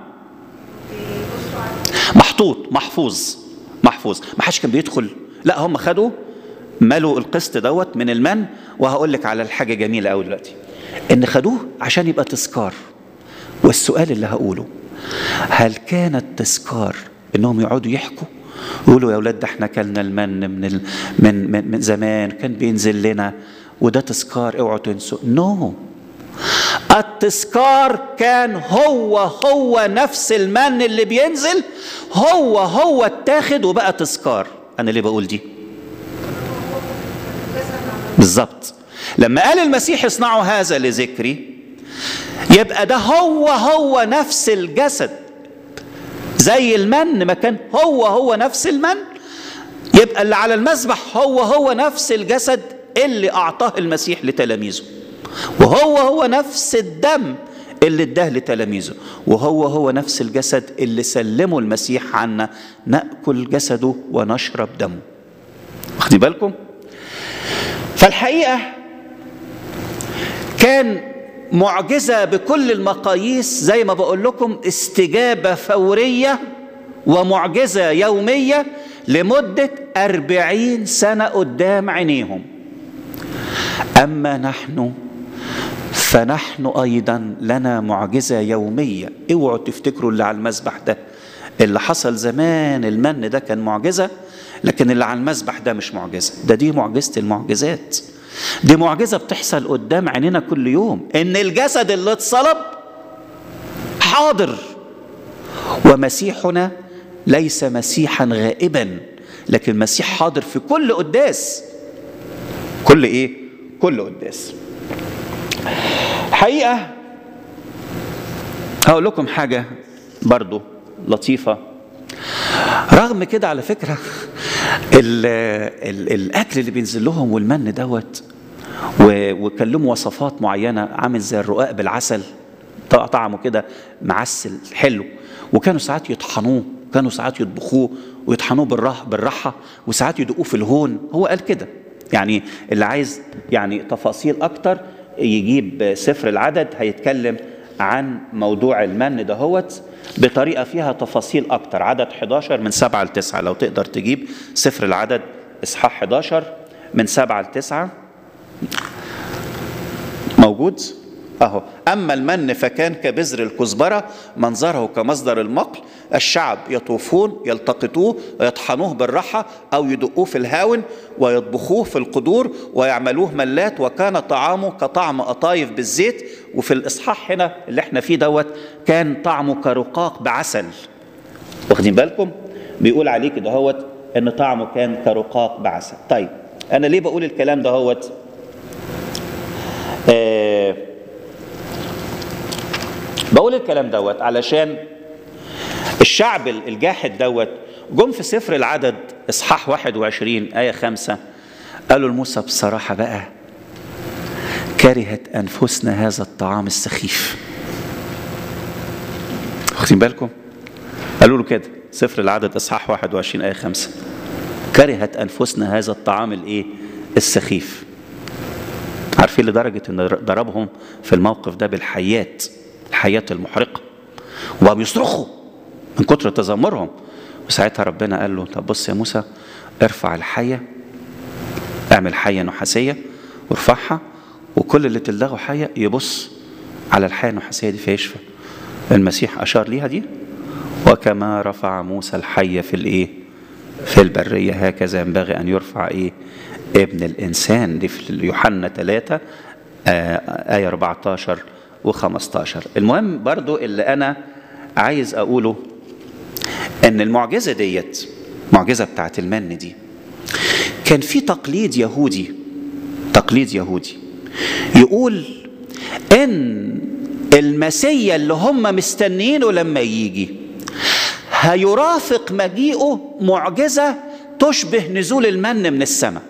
محطوط محفوظ محفوظ ما حدش كان بيدخل لا هم خدوا ملوا القسط دوت من المن وهقول لك على الحاجه جميله قوي دلوقتي ان خدوه عشان يبقى تذكار والسؤال اللي هقوله هل كان التذكار انهم يقعدوا يحكوا يقولوا يا اولاد ده احنا كلنا المن من ال... من, من من زمان كان بينزل لنا وده تذكار اوعوا تنسوا نو no. التذكار كان هو هو نفس المن اللي بينزل هو هو اتاخد وبقى تذكار انا ليه بقول دي بالظبط لما قال المسيح اصنعوا هذا لذكري يبقى ده هو هو نفس الجسد زي المن ما كان هو هو نفس المن يبقى اللي على المذبح هو هو نفس الجسد اللي اعطاه المسيح لتلاميذه وهو هو نفس الدم اللي اداه لتلاميذه وهو هو نفس الجسد اللي سلمه المسيح عنا ناكل جسده ونشرب دمه واخدين بالكم فالحقيقه كان معجزه بكل المقاييس زي ما بقول لكم استجابه فوريه ومعجزه يوميه لمده أربعين سنه قدام عينيهم اما نحن فنحن ايضا لنا معجزه يوميه اوعوا تفتكروا اللي على المسبح ده اللي حصل زمان المن ده كان معجزه لكن اللي على المسبح ده مش معجزه ده دي معجزه المعجزات دي معجزه بتحصل قدام عينينا كل يوم ان الجسد اللي اتصلب حاضر ومسيحنا ليس مسيحا غائبا لكن مسيح حاضر في كل قداس كل ايه كل قداس حقيقه هقول لكم حاجه برضو لطيفه رغم كده على فكره ال ال الاكل اللي بينزل لهم والمن دوت وكان لهم وصفات معينه عامل زي الرقاق بالعسل طعمه كده معسل حلو وكانوا ساعات يطحنوه كانوا ساعات يطبخوه ويطحنوه بالراحه بالراحه وساعات يدقوه في الهون هو قال كده يعني اللي عايز يعني تفاصيل اكتر يجيب سفر العدد هيتكلم عن موضوع المن دهوت بطريقه فيها تفاصيل اكتر عدد 11 من 7 ل 9 لو تقدر تجيب سفر العدد اصحاح 11 من 7 ل 9 موجود اهو اما المن فكان كبذر الكزبره منظره كمصدر المقل الشعب يطوفون يلتقطوه ويطحنوه بالرحى او يدقوه في الهاون ويطبخوه في القدور ويعملوه ملات وكان طعامه كطعم قطايف بالزيت وفي الاصحاح هنا اللي احنا فيه دوت كان طعمه كرقاق بعسل واخدين بالكم بيقول عليه كده هوت ان طعمه كان كرقاق بعسل طيب انا ليه بقول الكلام ده هوت آه بقول الكلام دوت علشان الشعب الجاحد دوت جم في سفر العدد اصحاح 21 آية 5 قالوا لموسى بصراحة بقى كرهت أنفسنا هذا الطعام السخيف واخدين بالكم قالوا له كده سفر العدد اصحاح 21 آية 5 كرهت أنفسنا هذا الطعام الإيه السخيف عارفين لدرجة أن ضربهم في الموقف ده بالحيات الحيات المحرقة وبقوا بيصرخوا من كتر تذمرهم وساعتها ربنا قال له طب بص يا موسى ارفع الحية اعمل حية نحاسية وارفعها وكل اللي تلدغه حية يبص على الحية النحاسية دي فيشفى المسيح أشار ليها دي وكما رفع موسى الحية في الإيه في البرية هكذا ينبغي أن يرفع إيه ابن الإنسان دي في يوحنا 3 آية 14 و15 المهم برضو اللي أنا عايز أقوله أن المعجزة ديت معجزة بتاعت المن دي كان في تقليد يهودي تقليد يهودي يقول ان المسيا اللي هم مستنيينه لما يجي هيرافق مجيئه معجزة تشبه نزول المن من السماء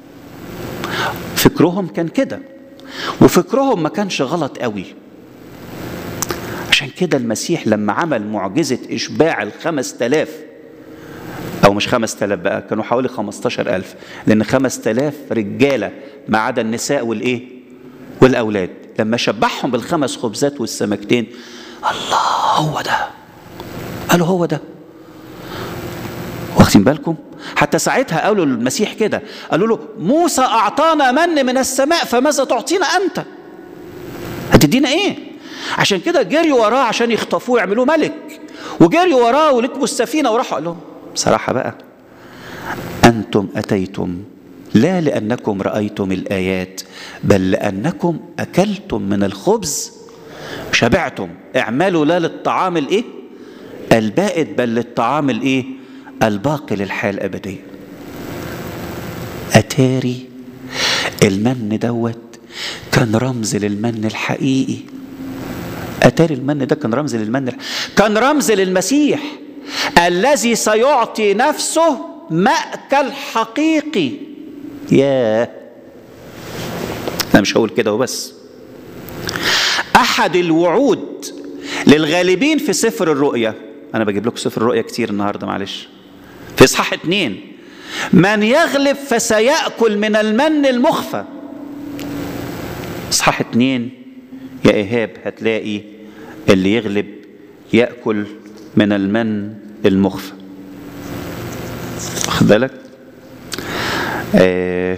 فكرهم كان كده وفكرهم ما كانش غلط قوي عشان كده المسيح لما عمل معجزة إشباع الخمس تلاف أو مش خمس تلاف بقى كانوا حوالي خمستاشر ألف لأن خمس تلاف رجالة ما عدا النساء والإيه والأولاد لما شبعهم بالخمس خبزات والسمكتين الله هو ده قالوا هو ده واخدين بالكم حتى ساعتها قالوا للمسيح كده قالوا له موسى أعطانا من من السماء فماذا تعطينا أنت هتدينا إيه عشان كده جريوا وراه عشان يخطفوه يعملوه ملك وجريوا وراه وركبوا السفينة وراحوا قال لهم بصراحة بقى أنتم أتيتم لا لأنكم رأيتم الآيات بل لأنكم أكلتم من الخبز شبعتم اعملوا لا للطعام الايه البائد بل للطعام الايه الباقي للحياه الابديه اتاري المن دوت كان رمز للمن الحقيقي اتاري المن ده كان رمز للمن الح... كان رمز للمسيح الذي سيعطي نفسه مأكل حقيقي ياه انا مش هقول كده وبس احد الوعود للغالبين في سفر الرؤيا انا بجيب لكم سفر الرؤيا كتير النهارده معلش في اصحاح اتنين من يغلب فسيأكل من المن المخفى اصحاح اتنين يا ايهاب هتلاقي اللي يغلب يأكل من المن المخفى واخد بالك آه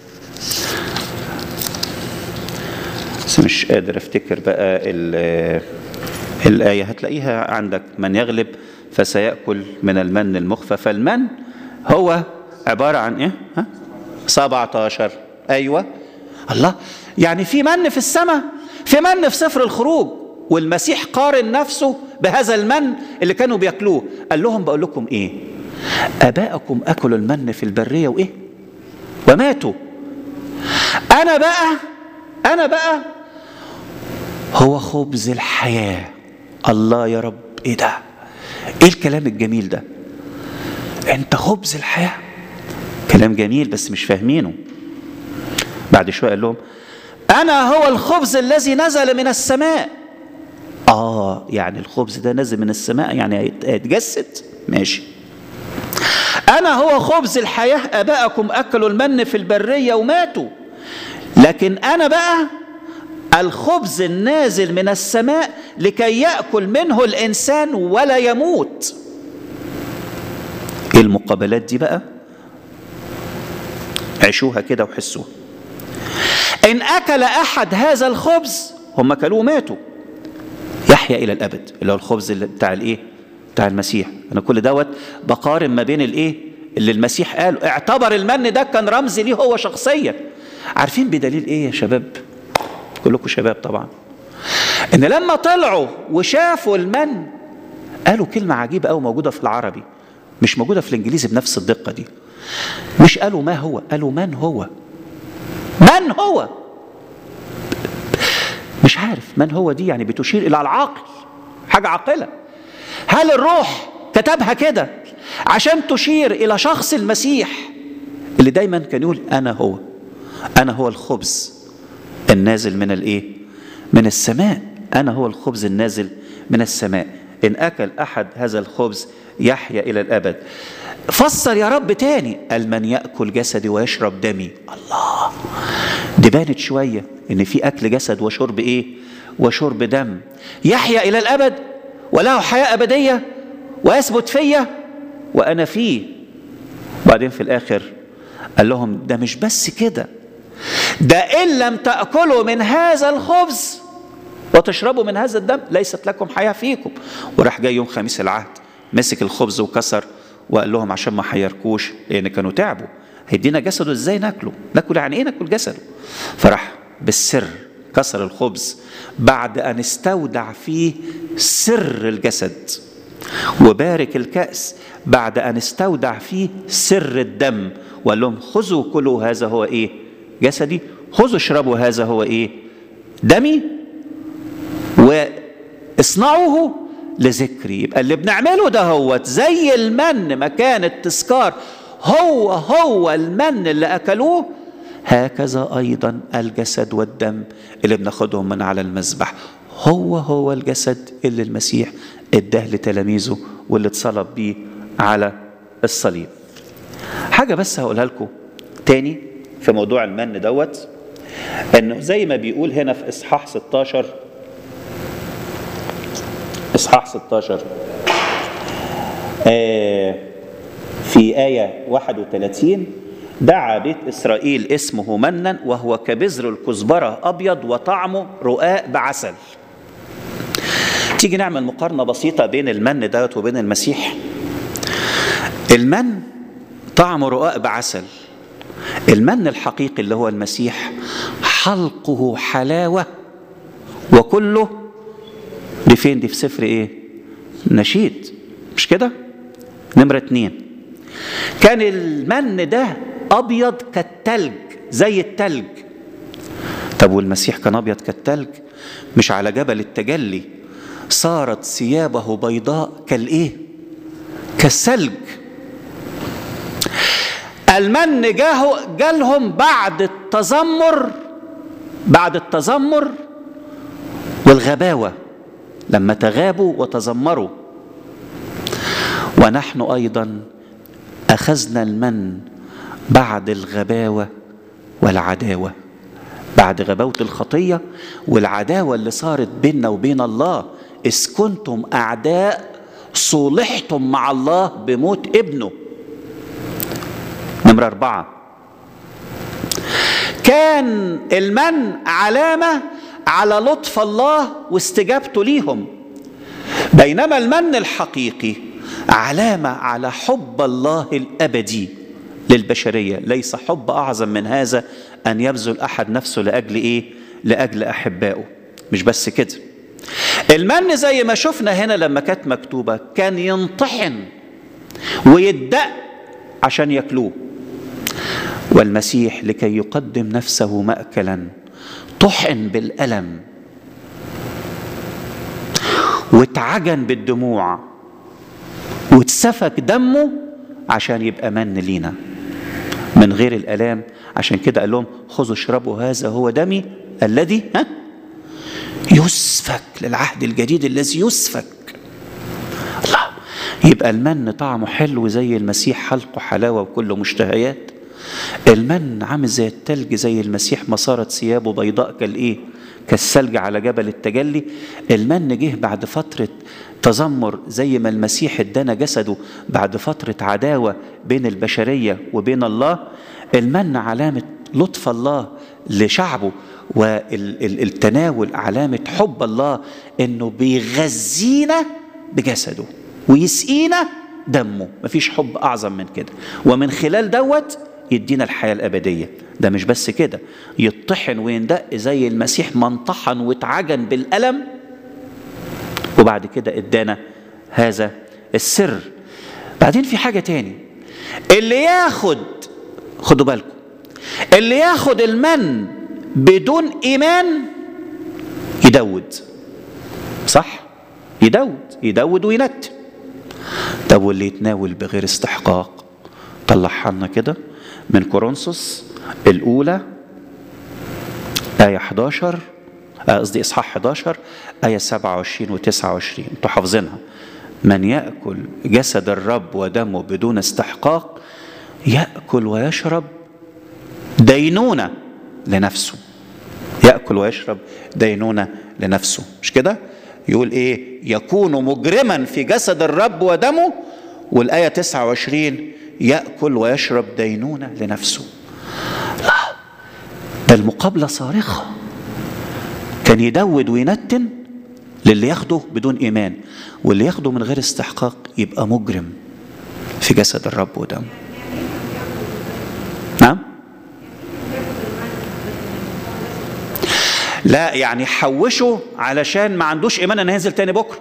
بس مش قادر افتكر بقى الآية هتلاقيها عندك من يغلب فسيأكل من المن المخفى فالمن هو عبارة عن ايه؟ ها؟ 17 ايوه الله يعني في من في السماء في من في سفر الخروج والمسيح قارن نفسه بهذا المن اللي كانوا بياكلوه قال لهم بقول لكم ايه اباءكم اكلوا المن في البريه وايه وماتوا انا بقى انا بقى هو خبز الحياه الله يا رب ايه ده ايه الكلام الجميل ده انت خبز الحياه كلام جميل بس مش فاهمينه بعد شويه قال لهم انا هو الخبز الذي نزل من السماء اه يعني الخبز ده نزل من السماء يعني هيتجسد ماشي انا هو خبز الحياه اباءكم اكلوا المن في البريه وماتوا لكن انا بقى الخبز النازل من السماء لكي ياكل منه الانسان ولا يموت ايه المقابلات دي بقى عيشوها كده وحسوها ان اكل احد هذا الخبز هم كلوه ماتوا يحيا الى الابد اللي هو الخبز اللي بتاع الايه بتاع المسيح انا كل دوت بقارن ما بين الايه اللي المسيح قاله اعتبر المن ده كان رمز ليه هو شخصيا عارفين بدليل ايه يا شباب كلكم شباب طبعا ان لما طلعوا وشافوا المن قالوا كلمة عجيبة قوي موجودة في العربي مش موجودة في الانجليزي بنفس الدقة دي مش قالوا ما هو قالوا من هو من هو مش عارف من هو دي يعني بتشير الى العقل حاجة عاقلة هل الروح كتبها كده عشان تشير الى شخص المسيح اللي دايما كان يقول انا هو انا هو الخبز النازل من الايه من السماء انا هو الخبز النازل من السماء ان اكل احد هذا الخبز يحيا الى الابد فسر يا رب تاني قال من ياكل جسدي ويشرب دمي الله دي بانت شويه ان في اكل جسد وشرب ايه وشرب دم يحيا الى الابد وله حياه ابديه ويثبت فيا وانا فيه وبعدين في الاخر قال لهم ده مش بس كده ده ان لم تاكلوا من هذا الخبز وتشربوا من هذا الدم ليست لكم حياه فيكم وراح جاي يوم خميس العهد مسك الخبز وكسر وقال لهم عشان ما حيركوش لان كانوا تعبوا هيدينا جسده ازاي ناكله ناكل يعني ايه ناكل جسده فراح بالسر كسر الخبز بعد ان استودع فيه سر الجسد وبارك الكأس بعد أن استودع فيه سر الدم وقال لهم خذوا كلوا هذا هو إيه جسدي خذوا اشربوا هذا هو إيه دمي واصنعوه لذكري يبقى اللي بنعمله ده هو زي المن مكان التذكار هو هو المن اللي أكلوه هكذا أيضا الجسد والدم اللي بناخدهم من على المذبح هو هو الجسد اللي المسيح اداه لتلاميذه واللي اتصلب بيه على الصليب حاجة بس هقولها لكم تاني في موضوع المن دوت انه زي ما بيقول هنا في اصحاح 16 اصحاح 16 آه في آية 31 دعا بيت إسرائيل اسمه منا وهو كبذر الكزبرة أبيض وطعمه رقاق بعسل تيجي نعمل مقارنة بسيطة بين المن دوت وبين المسيح المن طعمه رقاق بعسل المن الحقيقي اللي هو المسيح حلقه حلاوة وكله دي فين دي في سفر ايه نشيد مش كده نمرة اتنين كان المن ده ابيض كالتلج زي التلج طب والمسيح كان ابيض كالتلج مش على جبل التجلي صارت ثيابه بيضاء كالايه كالثلج المن جاه جالهم بعد التذمر بعد التذمر والغباوه لما تغابوا وتذمروا ونحن ايضا اخذنا المن بعد الغباوه والعداوه بعد غباوه الخطيه والعداوه اللي صارت بيننا وبين الله اذ كنتم اعداء صولحتم مع الله بموت ابنه نمرة أربعة كان المن علامة على لطف الله واستجابته ليهم بينما المن الحقيقي علامة على حب الله الأبدي للبشرية ليس حب أعظم من هذا أن يبذل أحد نفسه لأجل إيه؟ لأجل أحبائه مش بس كده المن زي ما شفنا هنا لما كانت مكتوبة كان ينطحن ويدق عشان ياكلوه والمسيح لكي يقدم نفسه مأكلا طحن بالألم واتعجن بالدموع واتسفك دمه عشان يبقى من لينا من غير الآلام عشان كده قال لهم خذوا اشربوا هذا هو دمي الذي ها يسفك للعهد الجديد الذي يسفك الله يبقى المن طعمه حلو زي المسيح حلقه حلاوه وكله مشتهيات المن عامل زي التلج زي المسيح ما صارت ثيابه بيضاء كالايه كالثلج على جبل التجلي المن جه بعد فتره تذمر زي ما المسيح ادانا جسده بعد فتره عداوه بين البشريه وبين الله المن علامه لطف الله لشعبه والتناول علامه حب الله انه بيغذينا بجسده ويسقينا دمه مفيش حب اعظم من كده ومن خلال دوت يدينا الحياه الابديه ده مش بس كده يطحن ويندق زي المسيح ما انطحن واتعجن بالالم وبعد كده ادانا هذا السر بعدين في حاجه تاني اللي ياخد خدوا بالكم اللي ياخد المن بدون ايمان يدود صح يدود يدود وينتن طب واللي يتناول بغير استحقاق طلعها لنا كده من كورنثوس الأولى آية 11 قصدي إصحاح 11 آية 27 و 29 أنتوا حافظينها من يأكل جسد الرب ودمه بدون استحقاق يأكل ويشرب دينونة لنفسه يأكل ويشرب دينونة لنفسه مش كده؟ يقول ايه يكون مجرما في جسد الرب ودمه والآية 29 يأكل ويشرب دينونة لنفسه لا ده المقابلة صارخة كان يدود وينتن للي ياخده بدون إيمان واللي ياخده من غير استحقاق يبقى مجرم في جسد الرب ودمه نعم لا يعني حوشه علشان ما عندوش ايمان ان هينزل تاني بكره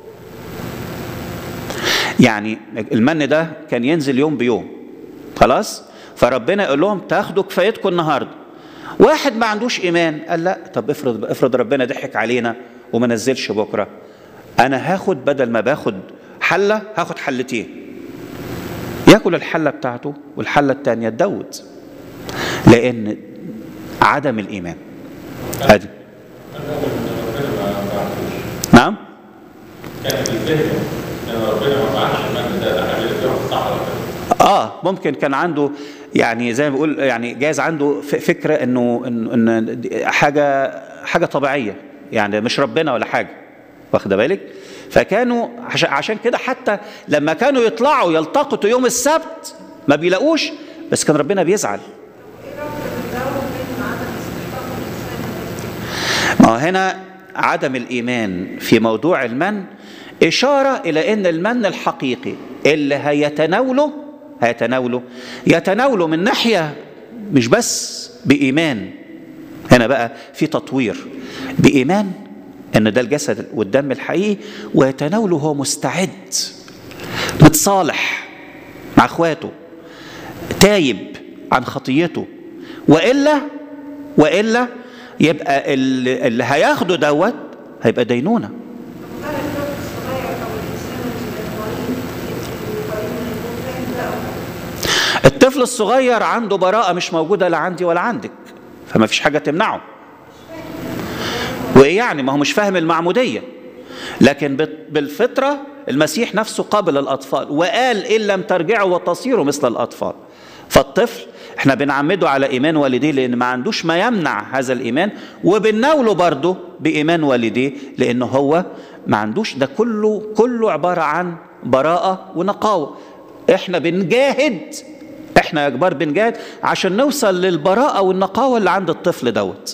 يعني المن ده كان ينزل يوم بيوم خلاص فربنا يقول لهم تاخدوا كفايتكم النهارده واحد ما عندوش ايمان قال لا طب افرض افرض ربنا ضحك علينا وما نزلش بكره انا هاخد بدل ما باخد حله هاخد حلتين ياكل الحله بتاعته والحله الثانيه تدود لان عدم الايمان ادي نعم كان في الذهن ان ربنا ما بعتش المن ده ده حاجه في الصحراء كده اه ممكن كان عنده يعني زي ما بيقول يعني جايز عنده ف- فكره انه انه ان دي حاجه حاجه طبيعيه يعني مش ربنا ولا حاجه واخده بالك فكانوا عشان عشان كده حتى لما كانوا يطلعوا يلتقطوا يوم السبت ما بيلاقوش بس كان ربنا بيزعل ما هو هنا عدم الايمان في موضوع المن اشاره الى ان المن الحقيقي اللي هيتناوله هيتناوله يتناوله من ناحيه مش بس بايمان هنا بقى في تطوير بايمان ان ده الجسد والدم الحقيقي ويتناوله وهو مستعد متصالح مع اخواته تايب عن خطيته والا والا يبقى اللي اللي هياخده دوت هيبقى دينونه هل الطفل الصغير او الانسان المريض المريض يكون فاهم ده الطفل الصغير عنده براءة مش موجودة لا عندي ولا عندك فما فيش حاجة تمنعه وإيه يعني ما هو مش فاهم المعمودية لكن بت- بالفطرة المسيح نفسه قابل الأطفال وقال إن لم ترجعوا وتصيروا مثل الأطفال فالطفل احنا بنعمده على إيمان والديه لأن ما عندوش ما يمنع هذا الإيمان وبنناوله برضه بإيمان والديه لأنه هو ما عندوش ده كله كله عبارة عن براءة ونقاوة احنا بنجاهد احنا يا كبار بنجاهد عشان نوصل للبراءة والنقاوة اللي عند الطفل دوت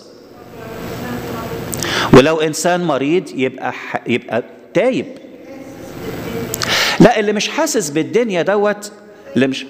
ولو انسان مريض يبقى ح... يبقى تايب لا اللي مش حاسس بالدنيا دوت اللي مش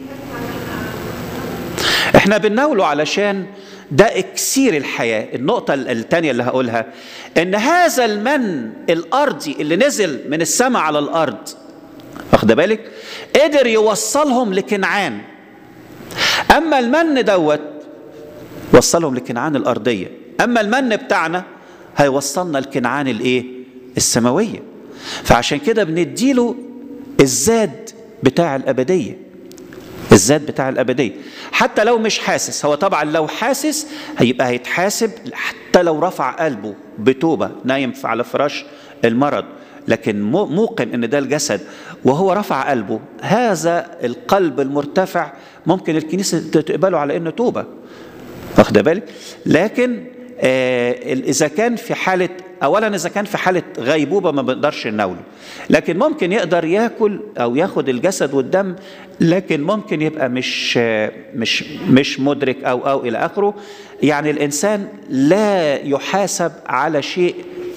احنا بنناوله علشان ده اكسير الحياة النقطة الثانية اللي هقولها ان هذا المن الارضي اللي نزل من السماء على الارض واخد بالك قدر يوصلهم لكنعان اما المن دوت وصلهم لكنعان الارضيه اما المن بتاعنا هيوصلنا لكنعان الايه السماويه فعشان كده بنديله الزاد بتاع الابديه الزاد بتاع الابديه حتى لو مش حاسس هو طبعا لو حاسس هيبقى هيتحاسب حتى لو رفع قلبه بتوبه نايم على فراش المرض لكن مو- موقن ان ده الجسد وهو رفع قلبه هذا القلب المرتفع ممكن الكنيسه تقبله على انه توبه واخد بالك لكن آه اذا كان في حاله اولا اذا كان في حاله غيبوبه ما بنقدرش نناوله لكن ممكن يقدر ياكل او ياخد الجسد والدم لكن ممكن يبقى مش آه مش مش مدرك او او الى اخره يعني الانسان لا يحاسب على شيء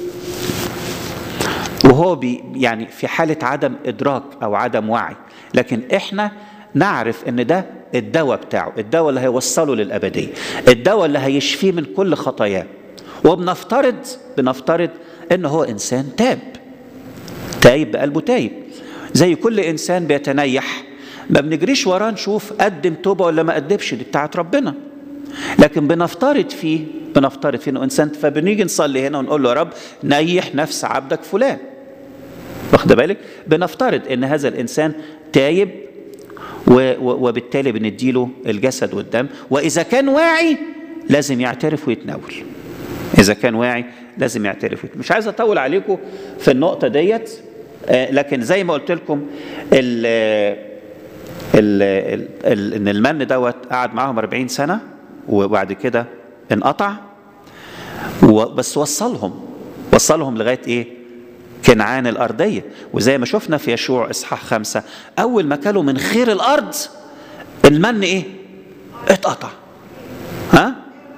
وهو بي يعني في حالة عدم إدراك أو عدم وعي لكن إحنا نعرف إن ده الدواء بتاعه الدواء اللي هيوصله للأبدية الدواء اللي هيشفيه من كل خطاياه وبنفترض بنفترض إن هو إنسان تاب تايب بقلبه تايب زي كل إنسان بيتنيح ما بنجريش وراه نشوف قدم توبة ولا ما قدمش دي بتاعت ربنا لكن بنفترض فيه بنفترض فيه انه انسان فبنيجي نصلي هنا ونقول له يا رب نيح نفس عبدك فلان واخد بالك بنفترض ان هذا الانسان تايب و- و- وبالتالي بنديله الجسد والدم واذا كان واعي لازم يعترف ويتناول اذا كان واعي لازم يعترف ويتناول. مش عايز اطول عليكم في النقطه ديت آه، لكن زي ما قلت لكم ال ال ال ال ان المن دوت قعد معاهم 40 سنه وبعد كده انقطع و- بس وصلهم وصلهم لغايه ايه؟ كنعان الارضيه وزي ما شفنا في يشوع اصحاح خمسه اول ما كلوا من خير الارض المن ايه؟ اتقطع ها؟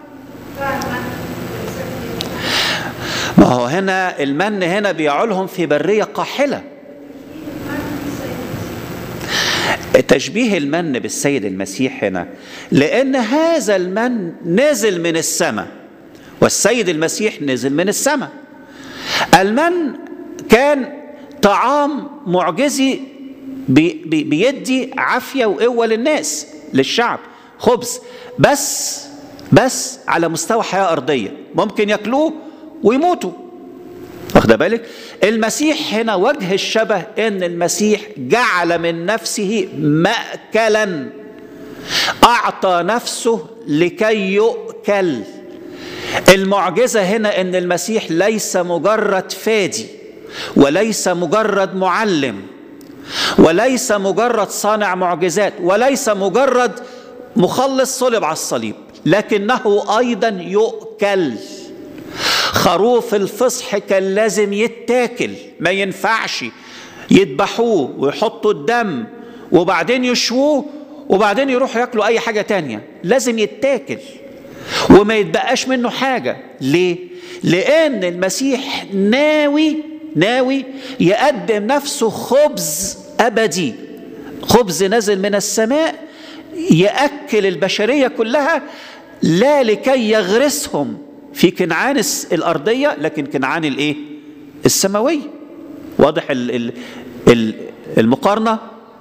ما هو هنا المن هنا بيعولهم في بريه قاحله تشبيه المن بالسيد المسيح هنا لأن هذا المن نزل من السماء والسيد المسيح نزل من السماء المن كان طعام معجزي بي بي بيدي عافية وقوة للناس للشعب خبز بس بس على مستوى حياة أرضية ممكن ياكلوه ويموتوا واخد بالك المسيح هنا وجه الشبه ان المسيح جعل من نفسه ماكلا اعطى نفسه لكي يؤكل المعجزه هنا ان المسيح ليس مجرد فادي وليس مجرد معلم وليس مجرد صانع معجزات وليس مجرد مخلص صلب على الصليب لكنه ايضا يؤكل خروف الفصح كان لازم يتاكل ما ينفعش يذبحوه ويحطوا الدم وبعدين يشووه وبعدين يروحوا ياكلوا اي حاجه تانية لازم يتاكل وما يتبقاش منه حاجه ليه لان المسيح ناوي ناوي يقدم نفسه خبز ابدي خبز نزل من السماء ياكل البشريه كلها لا لكي يغرسهم في كنعان الس- الارضيه لكن كنعان الايه السماويه واضح ال ال ال المقارنه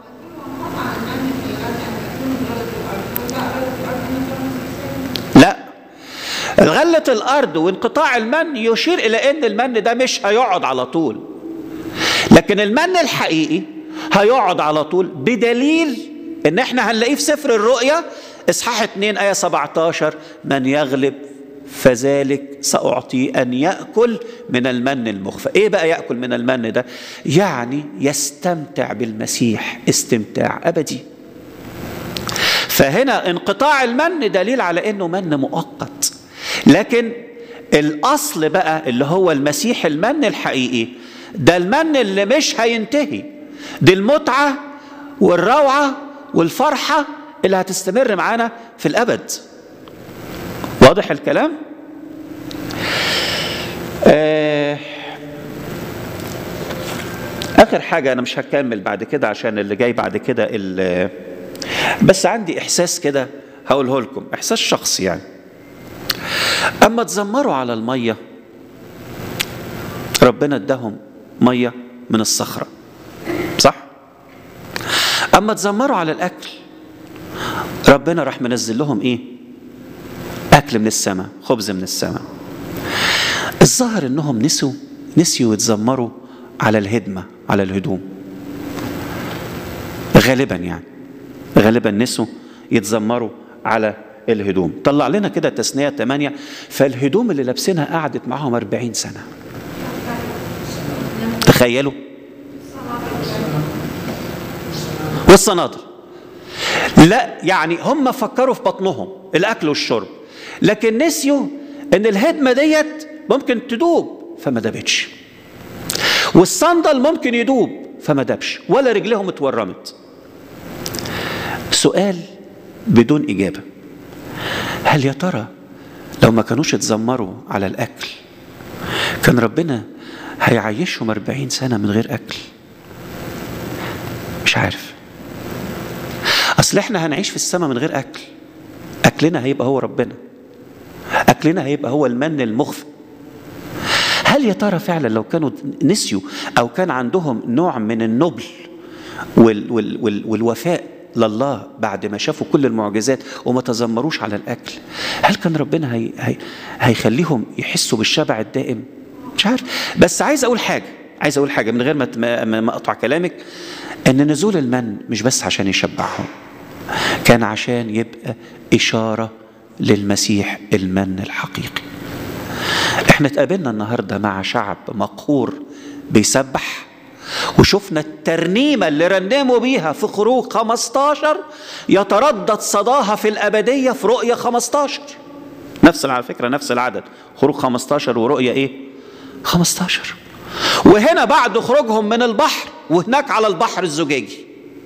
لا غلة الأرض وانقطاع المن يشير إلى أن المن ده مش هيقعد على طول لكن المن الحقيقي هيقعد على طول بدليل ان احنا هنلاقيه في سفر الرؤيا اصحاح 2 ايه 17 من يغلب فذلك ساعطيه ان ياكل من المن المخفى ايه بقى ياكل من المن ده يعني يستمتع بالمسيح استمتاع ابدي فهنا انقطاع المن دليل على انه من مؤقت لكن الاصل بقى اللي هو المسيح المن الحقيقي ده المن اللي مش هينتهي دي المتعه والروعه والفرحه اللي هتستمر معانا في الابد واضح الكلام آه اخر حاجه انا مش هكمل بعد كده عشان اللي جاي بعد كده ال- بس عندي احساس كده هقوله لكم احساس شخصي يعني اما تزمروا على الميه ربنا اداهم ميه من الصخره صح اما تزمروا على الاكل ربنا راح منزل لهم ايه اكل من السماء خبز من السماء الظاهر انهم نسوا نسيوا يتذمروا على الهدمه على الهدوم غالبا يعني غالبا نسوا يتذمروا على الهدوم طلع لنا كده تثنية 8 فالهدوم اللي لابسينها قعدت معاهم 40 سنة تخيلوا والصنادل لا يعني هم فكروا في بطنهم الاكل والشرب لكن نسيوا ان الهدمه ديت ممكن تدوب فما دابتش والصندل ممكن يدوب فما دابش ولا رجلهم اتورمت سؤال بدون اجابه هل يا ترى لو ما كانوش اتذمروا على الاكل كان ربنا هيعيشهم 40 سنه من غير اكل مش عارف اصل احنا هنعيش في السماء من غير اكل اكلنا هيبقى هو ربنا اكلنا هيبقى هو المن المخفى هل يا ترى فعلا لو كانوا نسيوا او كان عندهم نوع من النبل وال وال وال والوفاء لله بعد ما شافوا كل المعجزات وما تذمروش على الاكل هل كان ربنا هي هي هيخليهم يحسوا بالشبع الدائم مش عارف بس عايز اقول حاجه عايز اقول حاجه من غير ما ما, ما اقطع كلامك ان نزول المن مش بس عشان يشبعهم كان عشان يبقى اشاره للمسيح المن الحقيقي احنا اتقابلنا النهارده مع شعب مقهور بيسبح وشفنا الترنيمة اللي رنموا بيها في خروج 15 يتردد صداها في الأبدية في رؤية 15 نفس على فكرة نفس العدد خروج 15 ورؤية إيه 15 وهنا بعد خروجهم من البحر وهناك على البحر الزجاجي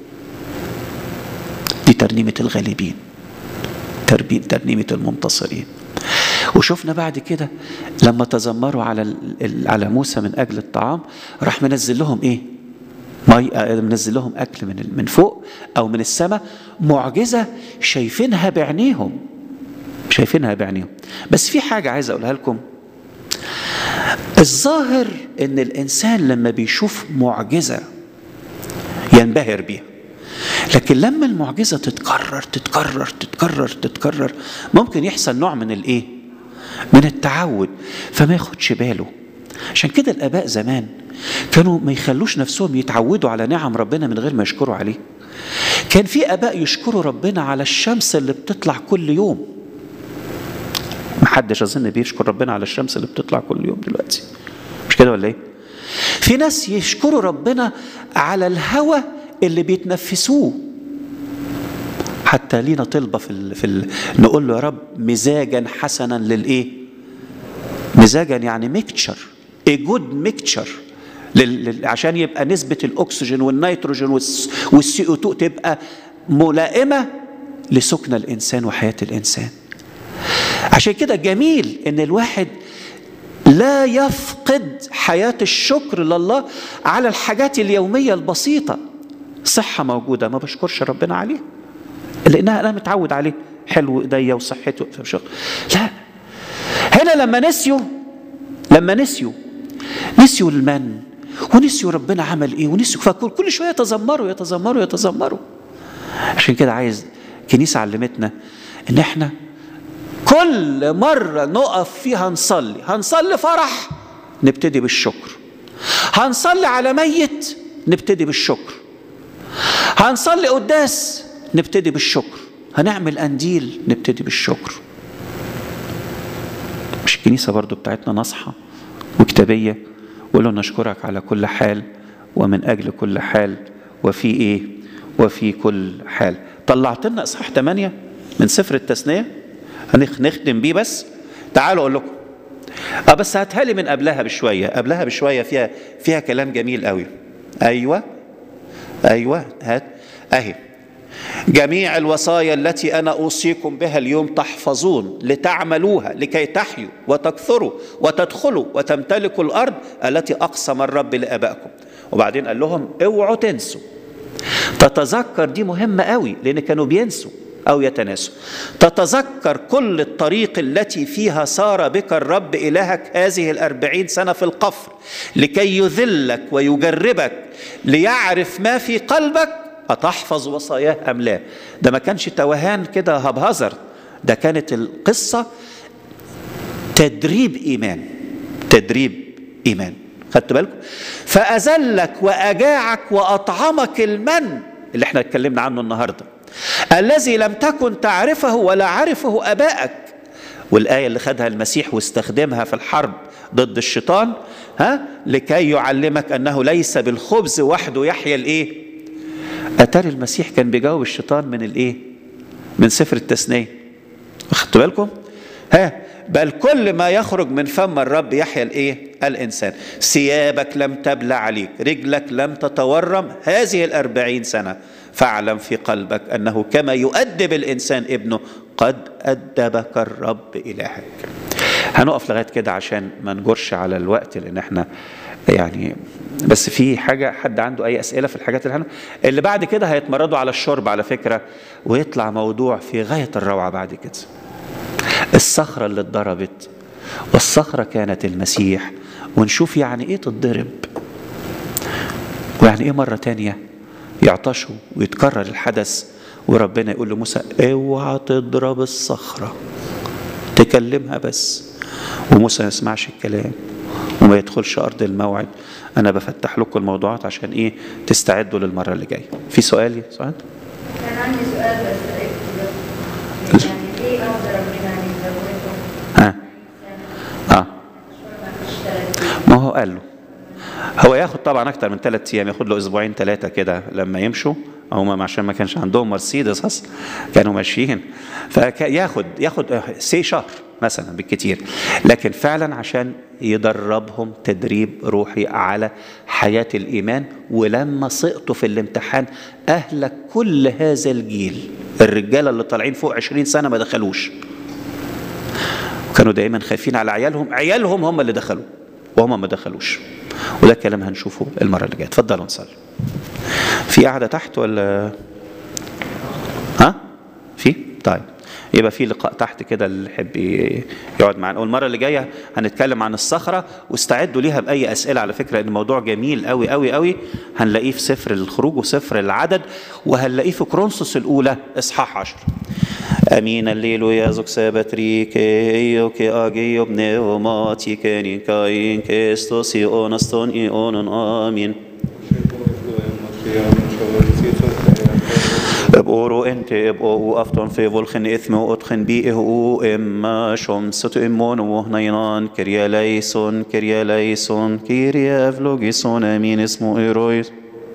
دي ترنيمة الغالبين تربي- ترنيمة المنتصرين وشفنا بعد كده لما تذمروا على ال- ال- على موسى من اجل الطعام راح منزل لهم ايه؟ مي آه، منزل لهم اكل من ال- من فوق او من السماء معجزه شايفينها بعينيهم شايفينها بعينيهم بس في حاجه عايز اقولها لكم الظاهر ان الانسان لما بيشوف معجزه ينبهر بيها لكن لما المعجزه تتكرر تتكرر تتكرر تتكرر ممكن يحصل نوع من الايه من التعود فما ياخدش باله عشان كده الاباء زمان كانوا ما يخلوش نفسهم يتعودوا على نعم ربنا من غير ما يشكروا عليه كان في اباء يشكروا ربنا على الشمس اللي بتطلع كل يوم محدش اظن بيشكر ربنا على الشمس اللي بتطلع كل يوم دلوقتي مش كده ولا ايه في ناس يشكروا ربنا على الهوى اللي بيتنفسوه حتى لينا طلبة في ال... في ال... نقول له يا رب مزاجا حسنا للايه مزاجا يعني ميكتشر a good mixture لل... لل... عشان يبقى نسبة الأكسجين والنيتروجين والس... والسي او 2 تبقى ملائمة لسكن الإنسان وحياة الإنسان عشان كده جميل إن الواحد لا يفقد حياة الشكر لله على الحاجات اليومية البسيطة صحة موجودة ما بشكرش ربنا عليها لأنها أنا متعود عليه حلو إيديا وصحتي فمش لا هنا فهنا لما نسيوا لما نسيوا نسيوا المن ونسيوا ربنا عمل ايه ونسيوا فكل كل شويه يتذمروا يتذمروا يتذمروا عشان كده عايز كنيسه علمتنا ان احنا كل مره نقف فيها نصلي هنصلي فرح نبتدي بالشكر هنصلي على ميت نبتدي بالشكر هنصلي قداس نبتدي بالشكر هنعمل قنديل نبتدي بالشكر مش الكنيسة برضو بتاعتنا نصحة وكتابية وقولوا نشكرك على كل حال ومن أجل كل حال وفي إيه وفي كل حال طلعت لنا إصحاح 8 من سفر التثنية هنختم بيه بس تعالوا أقول لكم اه بس هاتها لي من قبلها بشويه قبلها بشويه فيها فيها كلام جميل قوي ايوه ايوه هات اهي جميع الوصايا التي انا اوصيكم بها اليوم تحفظون لتعملوها لكي تحيوا وتكثروا وتدخلوا وتمتلكوا الارض التي اقسم الرب لابائكم وبعدين قال لهم اوعوا تنسوا تتذكر دي مهمه قوي لان كانوا بينسوا أو يتناسوا تتذكر كل الطريق التي فيها سار بك الرب إلهك هذه الأربعين سنة في القفر لكي يذلك ويجربك ليعرف ما في قلبك أتحفظ وصاياه أم لا ده ما كانش توهان كده هبهزر ده كانت القصة تدريب إيمان تدريب إيمان خدت بالكم فأذلك وأجاعك وأطعمك المن اللي احنا اتكلمنا عنه النهارده الذي لم تكن تعرفه ولا عرفه ابائك والايه اللي خدها المسيح واستخدمها في الحرب ضد الشيطان ها لكي يعلمك انه ليس بالخبز وحده يحيا الايه اتاري المسيح كان بيجاوب الشيطان من الايه من سفر التثنيه خدتوا بالكم ها بل كل ما يخرج من فم الرب يحيا الايه الانسان ثيابك لم تبلع عليك رجلك لم تتورم هذه الاربعين سنه فاعلم في قلبك انه كما يؤدب الانسان ابنه قد ادبك الرب الهك هنقف لغايه كده عشان ما نجرش على الوقت لان احنا يعني بس في حاجه حد عنده اي اسئله في الحاجات اللي, اللي بعد كده هيتمردوا على الشرب على فكره ويطلع موضوع في غايه الروعه بعد كده الصخره اللي اتضربت والصخره كانت المسيح ونشوف يعني ايه تتضرب ويعني ايه مره تانيه يعطشوا ويتكرر الحدث وربنا يقول لموسى اوعى تضرب الصخرة تكلمها بس وموسى ما يسمعش الكلام وما يدخلش أرض الموعد أنا بفتح لكم الموضوعات عشان إيه تستعدوا للمرة اللي جاية في سؤال سؤال كان عندي سؤال بس يعني ليه أقدر ربنا يعني يزودهم ها اه ما هو قال له هو ياخد طبعا اكتر من ثلاث ايام ياخد له اسبوعين ثلاثه كده لما يمشوا هم عشان ما كانش عندهم مرسيدس اصلا كانوا ماشيين فياخد ياخد سي شهر مثلا بالكتير لكن فعلا عشان يدربهم تدريب روحي على حياة الإيمان ولما سقطوا في الامتحان أهلك كل هذا الجيل الرجالة اللي طالعين فوق عشرين سنة ما دخلوش كانوا دايما خايفين على عيالهم عيالهم هم اللي دخلوا وهم ما دخلوش وده كلام هنشوفه المرة اللي جاية اتفضلوا نصلي في قاعدة تحت ولا ها في طيب يبقى في لقاء تحت كده اللي يحب يقعد معانا والمره اللي جايه هنتكلم عن الصخره واستعدوا ليها باي اسئله على فكره ان الموضوع جميل قوي قوي قوي هنلاقيه في سفر الخروج وسفر العدد وهنلاقيه في كرونسوس الاولى اصحاح 10 امين الليل يا زوك سابتريك ايو كي اجيو بنيوماتي كانين كاين كيستوسي اونستون اي اونن امين ابقورو انت ابقو افتون في فولخن اثم وادخن بيه او اما شمس امون وهنينان كريا ليسون كريا ليسون كيريا فلوجيسون امين اسمه ايرويس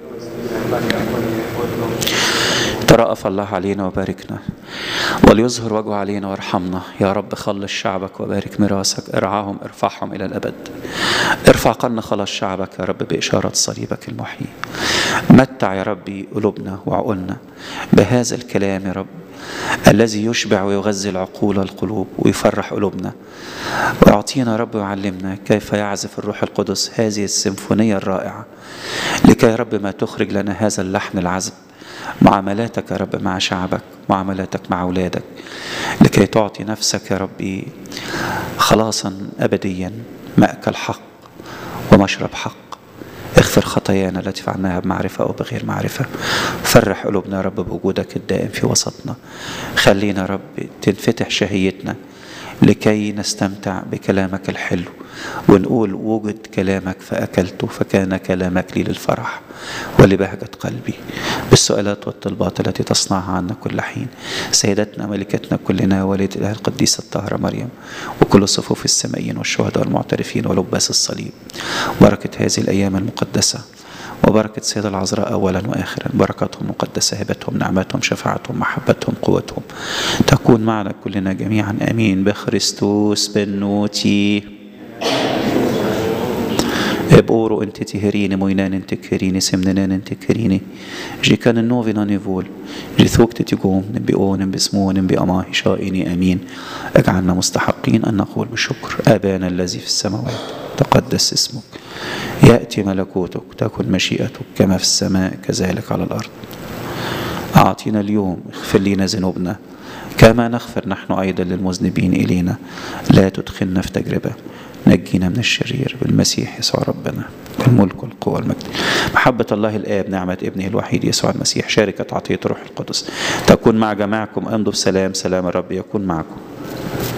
ترأف الله علينا وباركنا وليظهر وجهه علينا وارحمنا يا رب خلص شعبك وبارك ميراثك ارعاهم ارفعهم إلى الأبد ارفع قلنا خلاص شعبك يا رب بإشارة صليبك المحيي متع يا ربي قلوبنا وعقولنا بهذا الكلام يا رب الذي يشبع ويغذي العقول والقلوب ويفرح قلوبنا واعطينا يا رب ويعلمنا كيف يعزف الروح القدس هذه السيمفونية الرائعة لكي يا رب ما تخرج لنا هذا اللحن العذب معاملاتك يا رب مع شعبك معاملاتك مع أولادك لكي تعطي نفسك يا ربي خلاصا أبديا مأكل حق ومشرب حق اغفر خطايانا التي فعلناها بمعرفة أو بغير معرفة فرح قلوبنا يا رب بوجودك الدائم في وسطنا خلينا يا رب تنفتح شهيتنا لكي نستمتع بكلامك الحلو ونقول وجد كلامك فأكلته فكان كلامك لي للفرح ولبهجة قلبي بالسؤالات والطلبات التي تصنعها عنا كل حين سيدتنا ملكتنا كلنا والدة الإله القديسة الطاهرة مريم وكل صفوف السمائيين والشهداء والمعترفين ولباس الصليب بركة هذه الأيام المقدسة وبركة سيد العذراء أولا وآخرا بركتهم مقدسة هبتهم نعمتهم شفاعتهم محبتهم قوتهم تكون معنا كلنا جميعا آمين بخريستوس بنوتي Eboro inte till herine, mojnen inte kerine, semnenen inte kerine. جيكان النوفينا نيفول جثوكت تقوم بأون باسمون بأماه شائني أمين اجعلنا مستحقين أن نقول بشكر أبانا الذي في السماوات تقدس اسمك يأتي ملكوتك تكن مشيئتك كما في السماء كذلك على الأرض أعطينا اليوم اغفر لنا ذنوبنا كما نغفر نحن أيضا للمذنبين إلينا لا تدخلنا في تجربة نجينا من الشرير بالمسيح يسوع ربنا الملك والقوة والمجد محبة الله الآب نعمة ابنه الوحيد يسوع المسيح شاركة عطية الروح القدس تكون مع جماعكم امضوا بسلام سلام الرب يكون معكم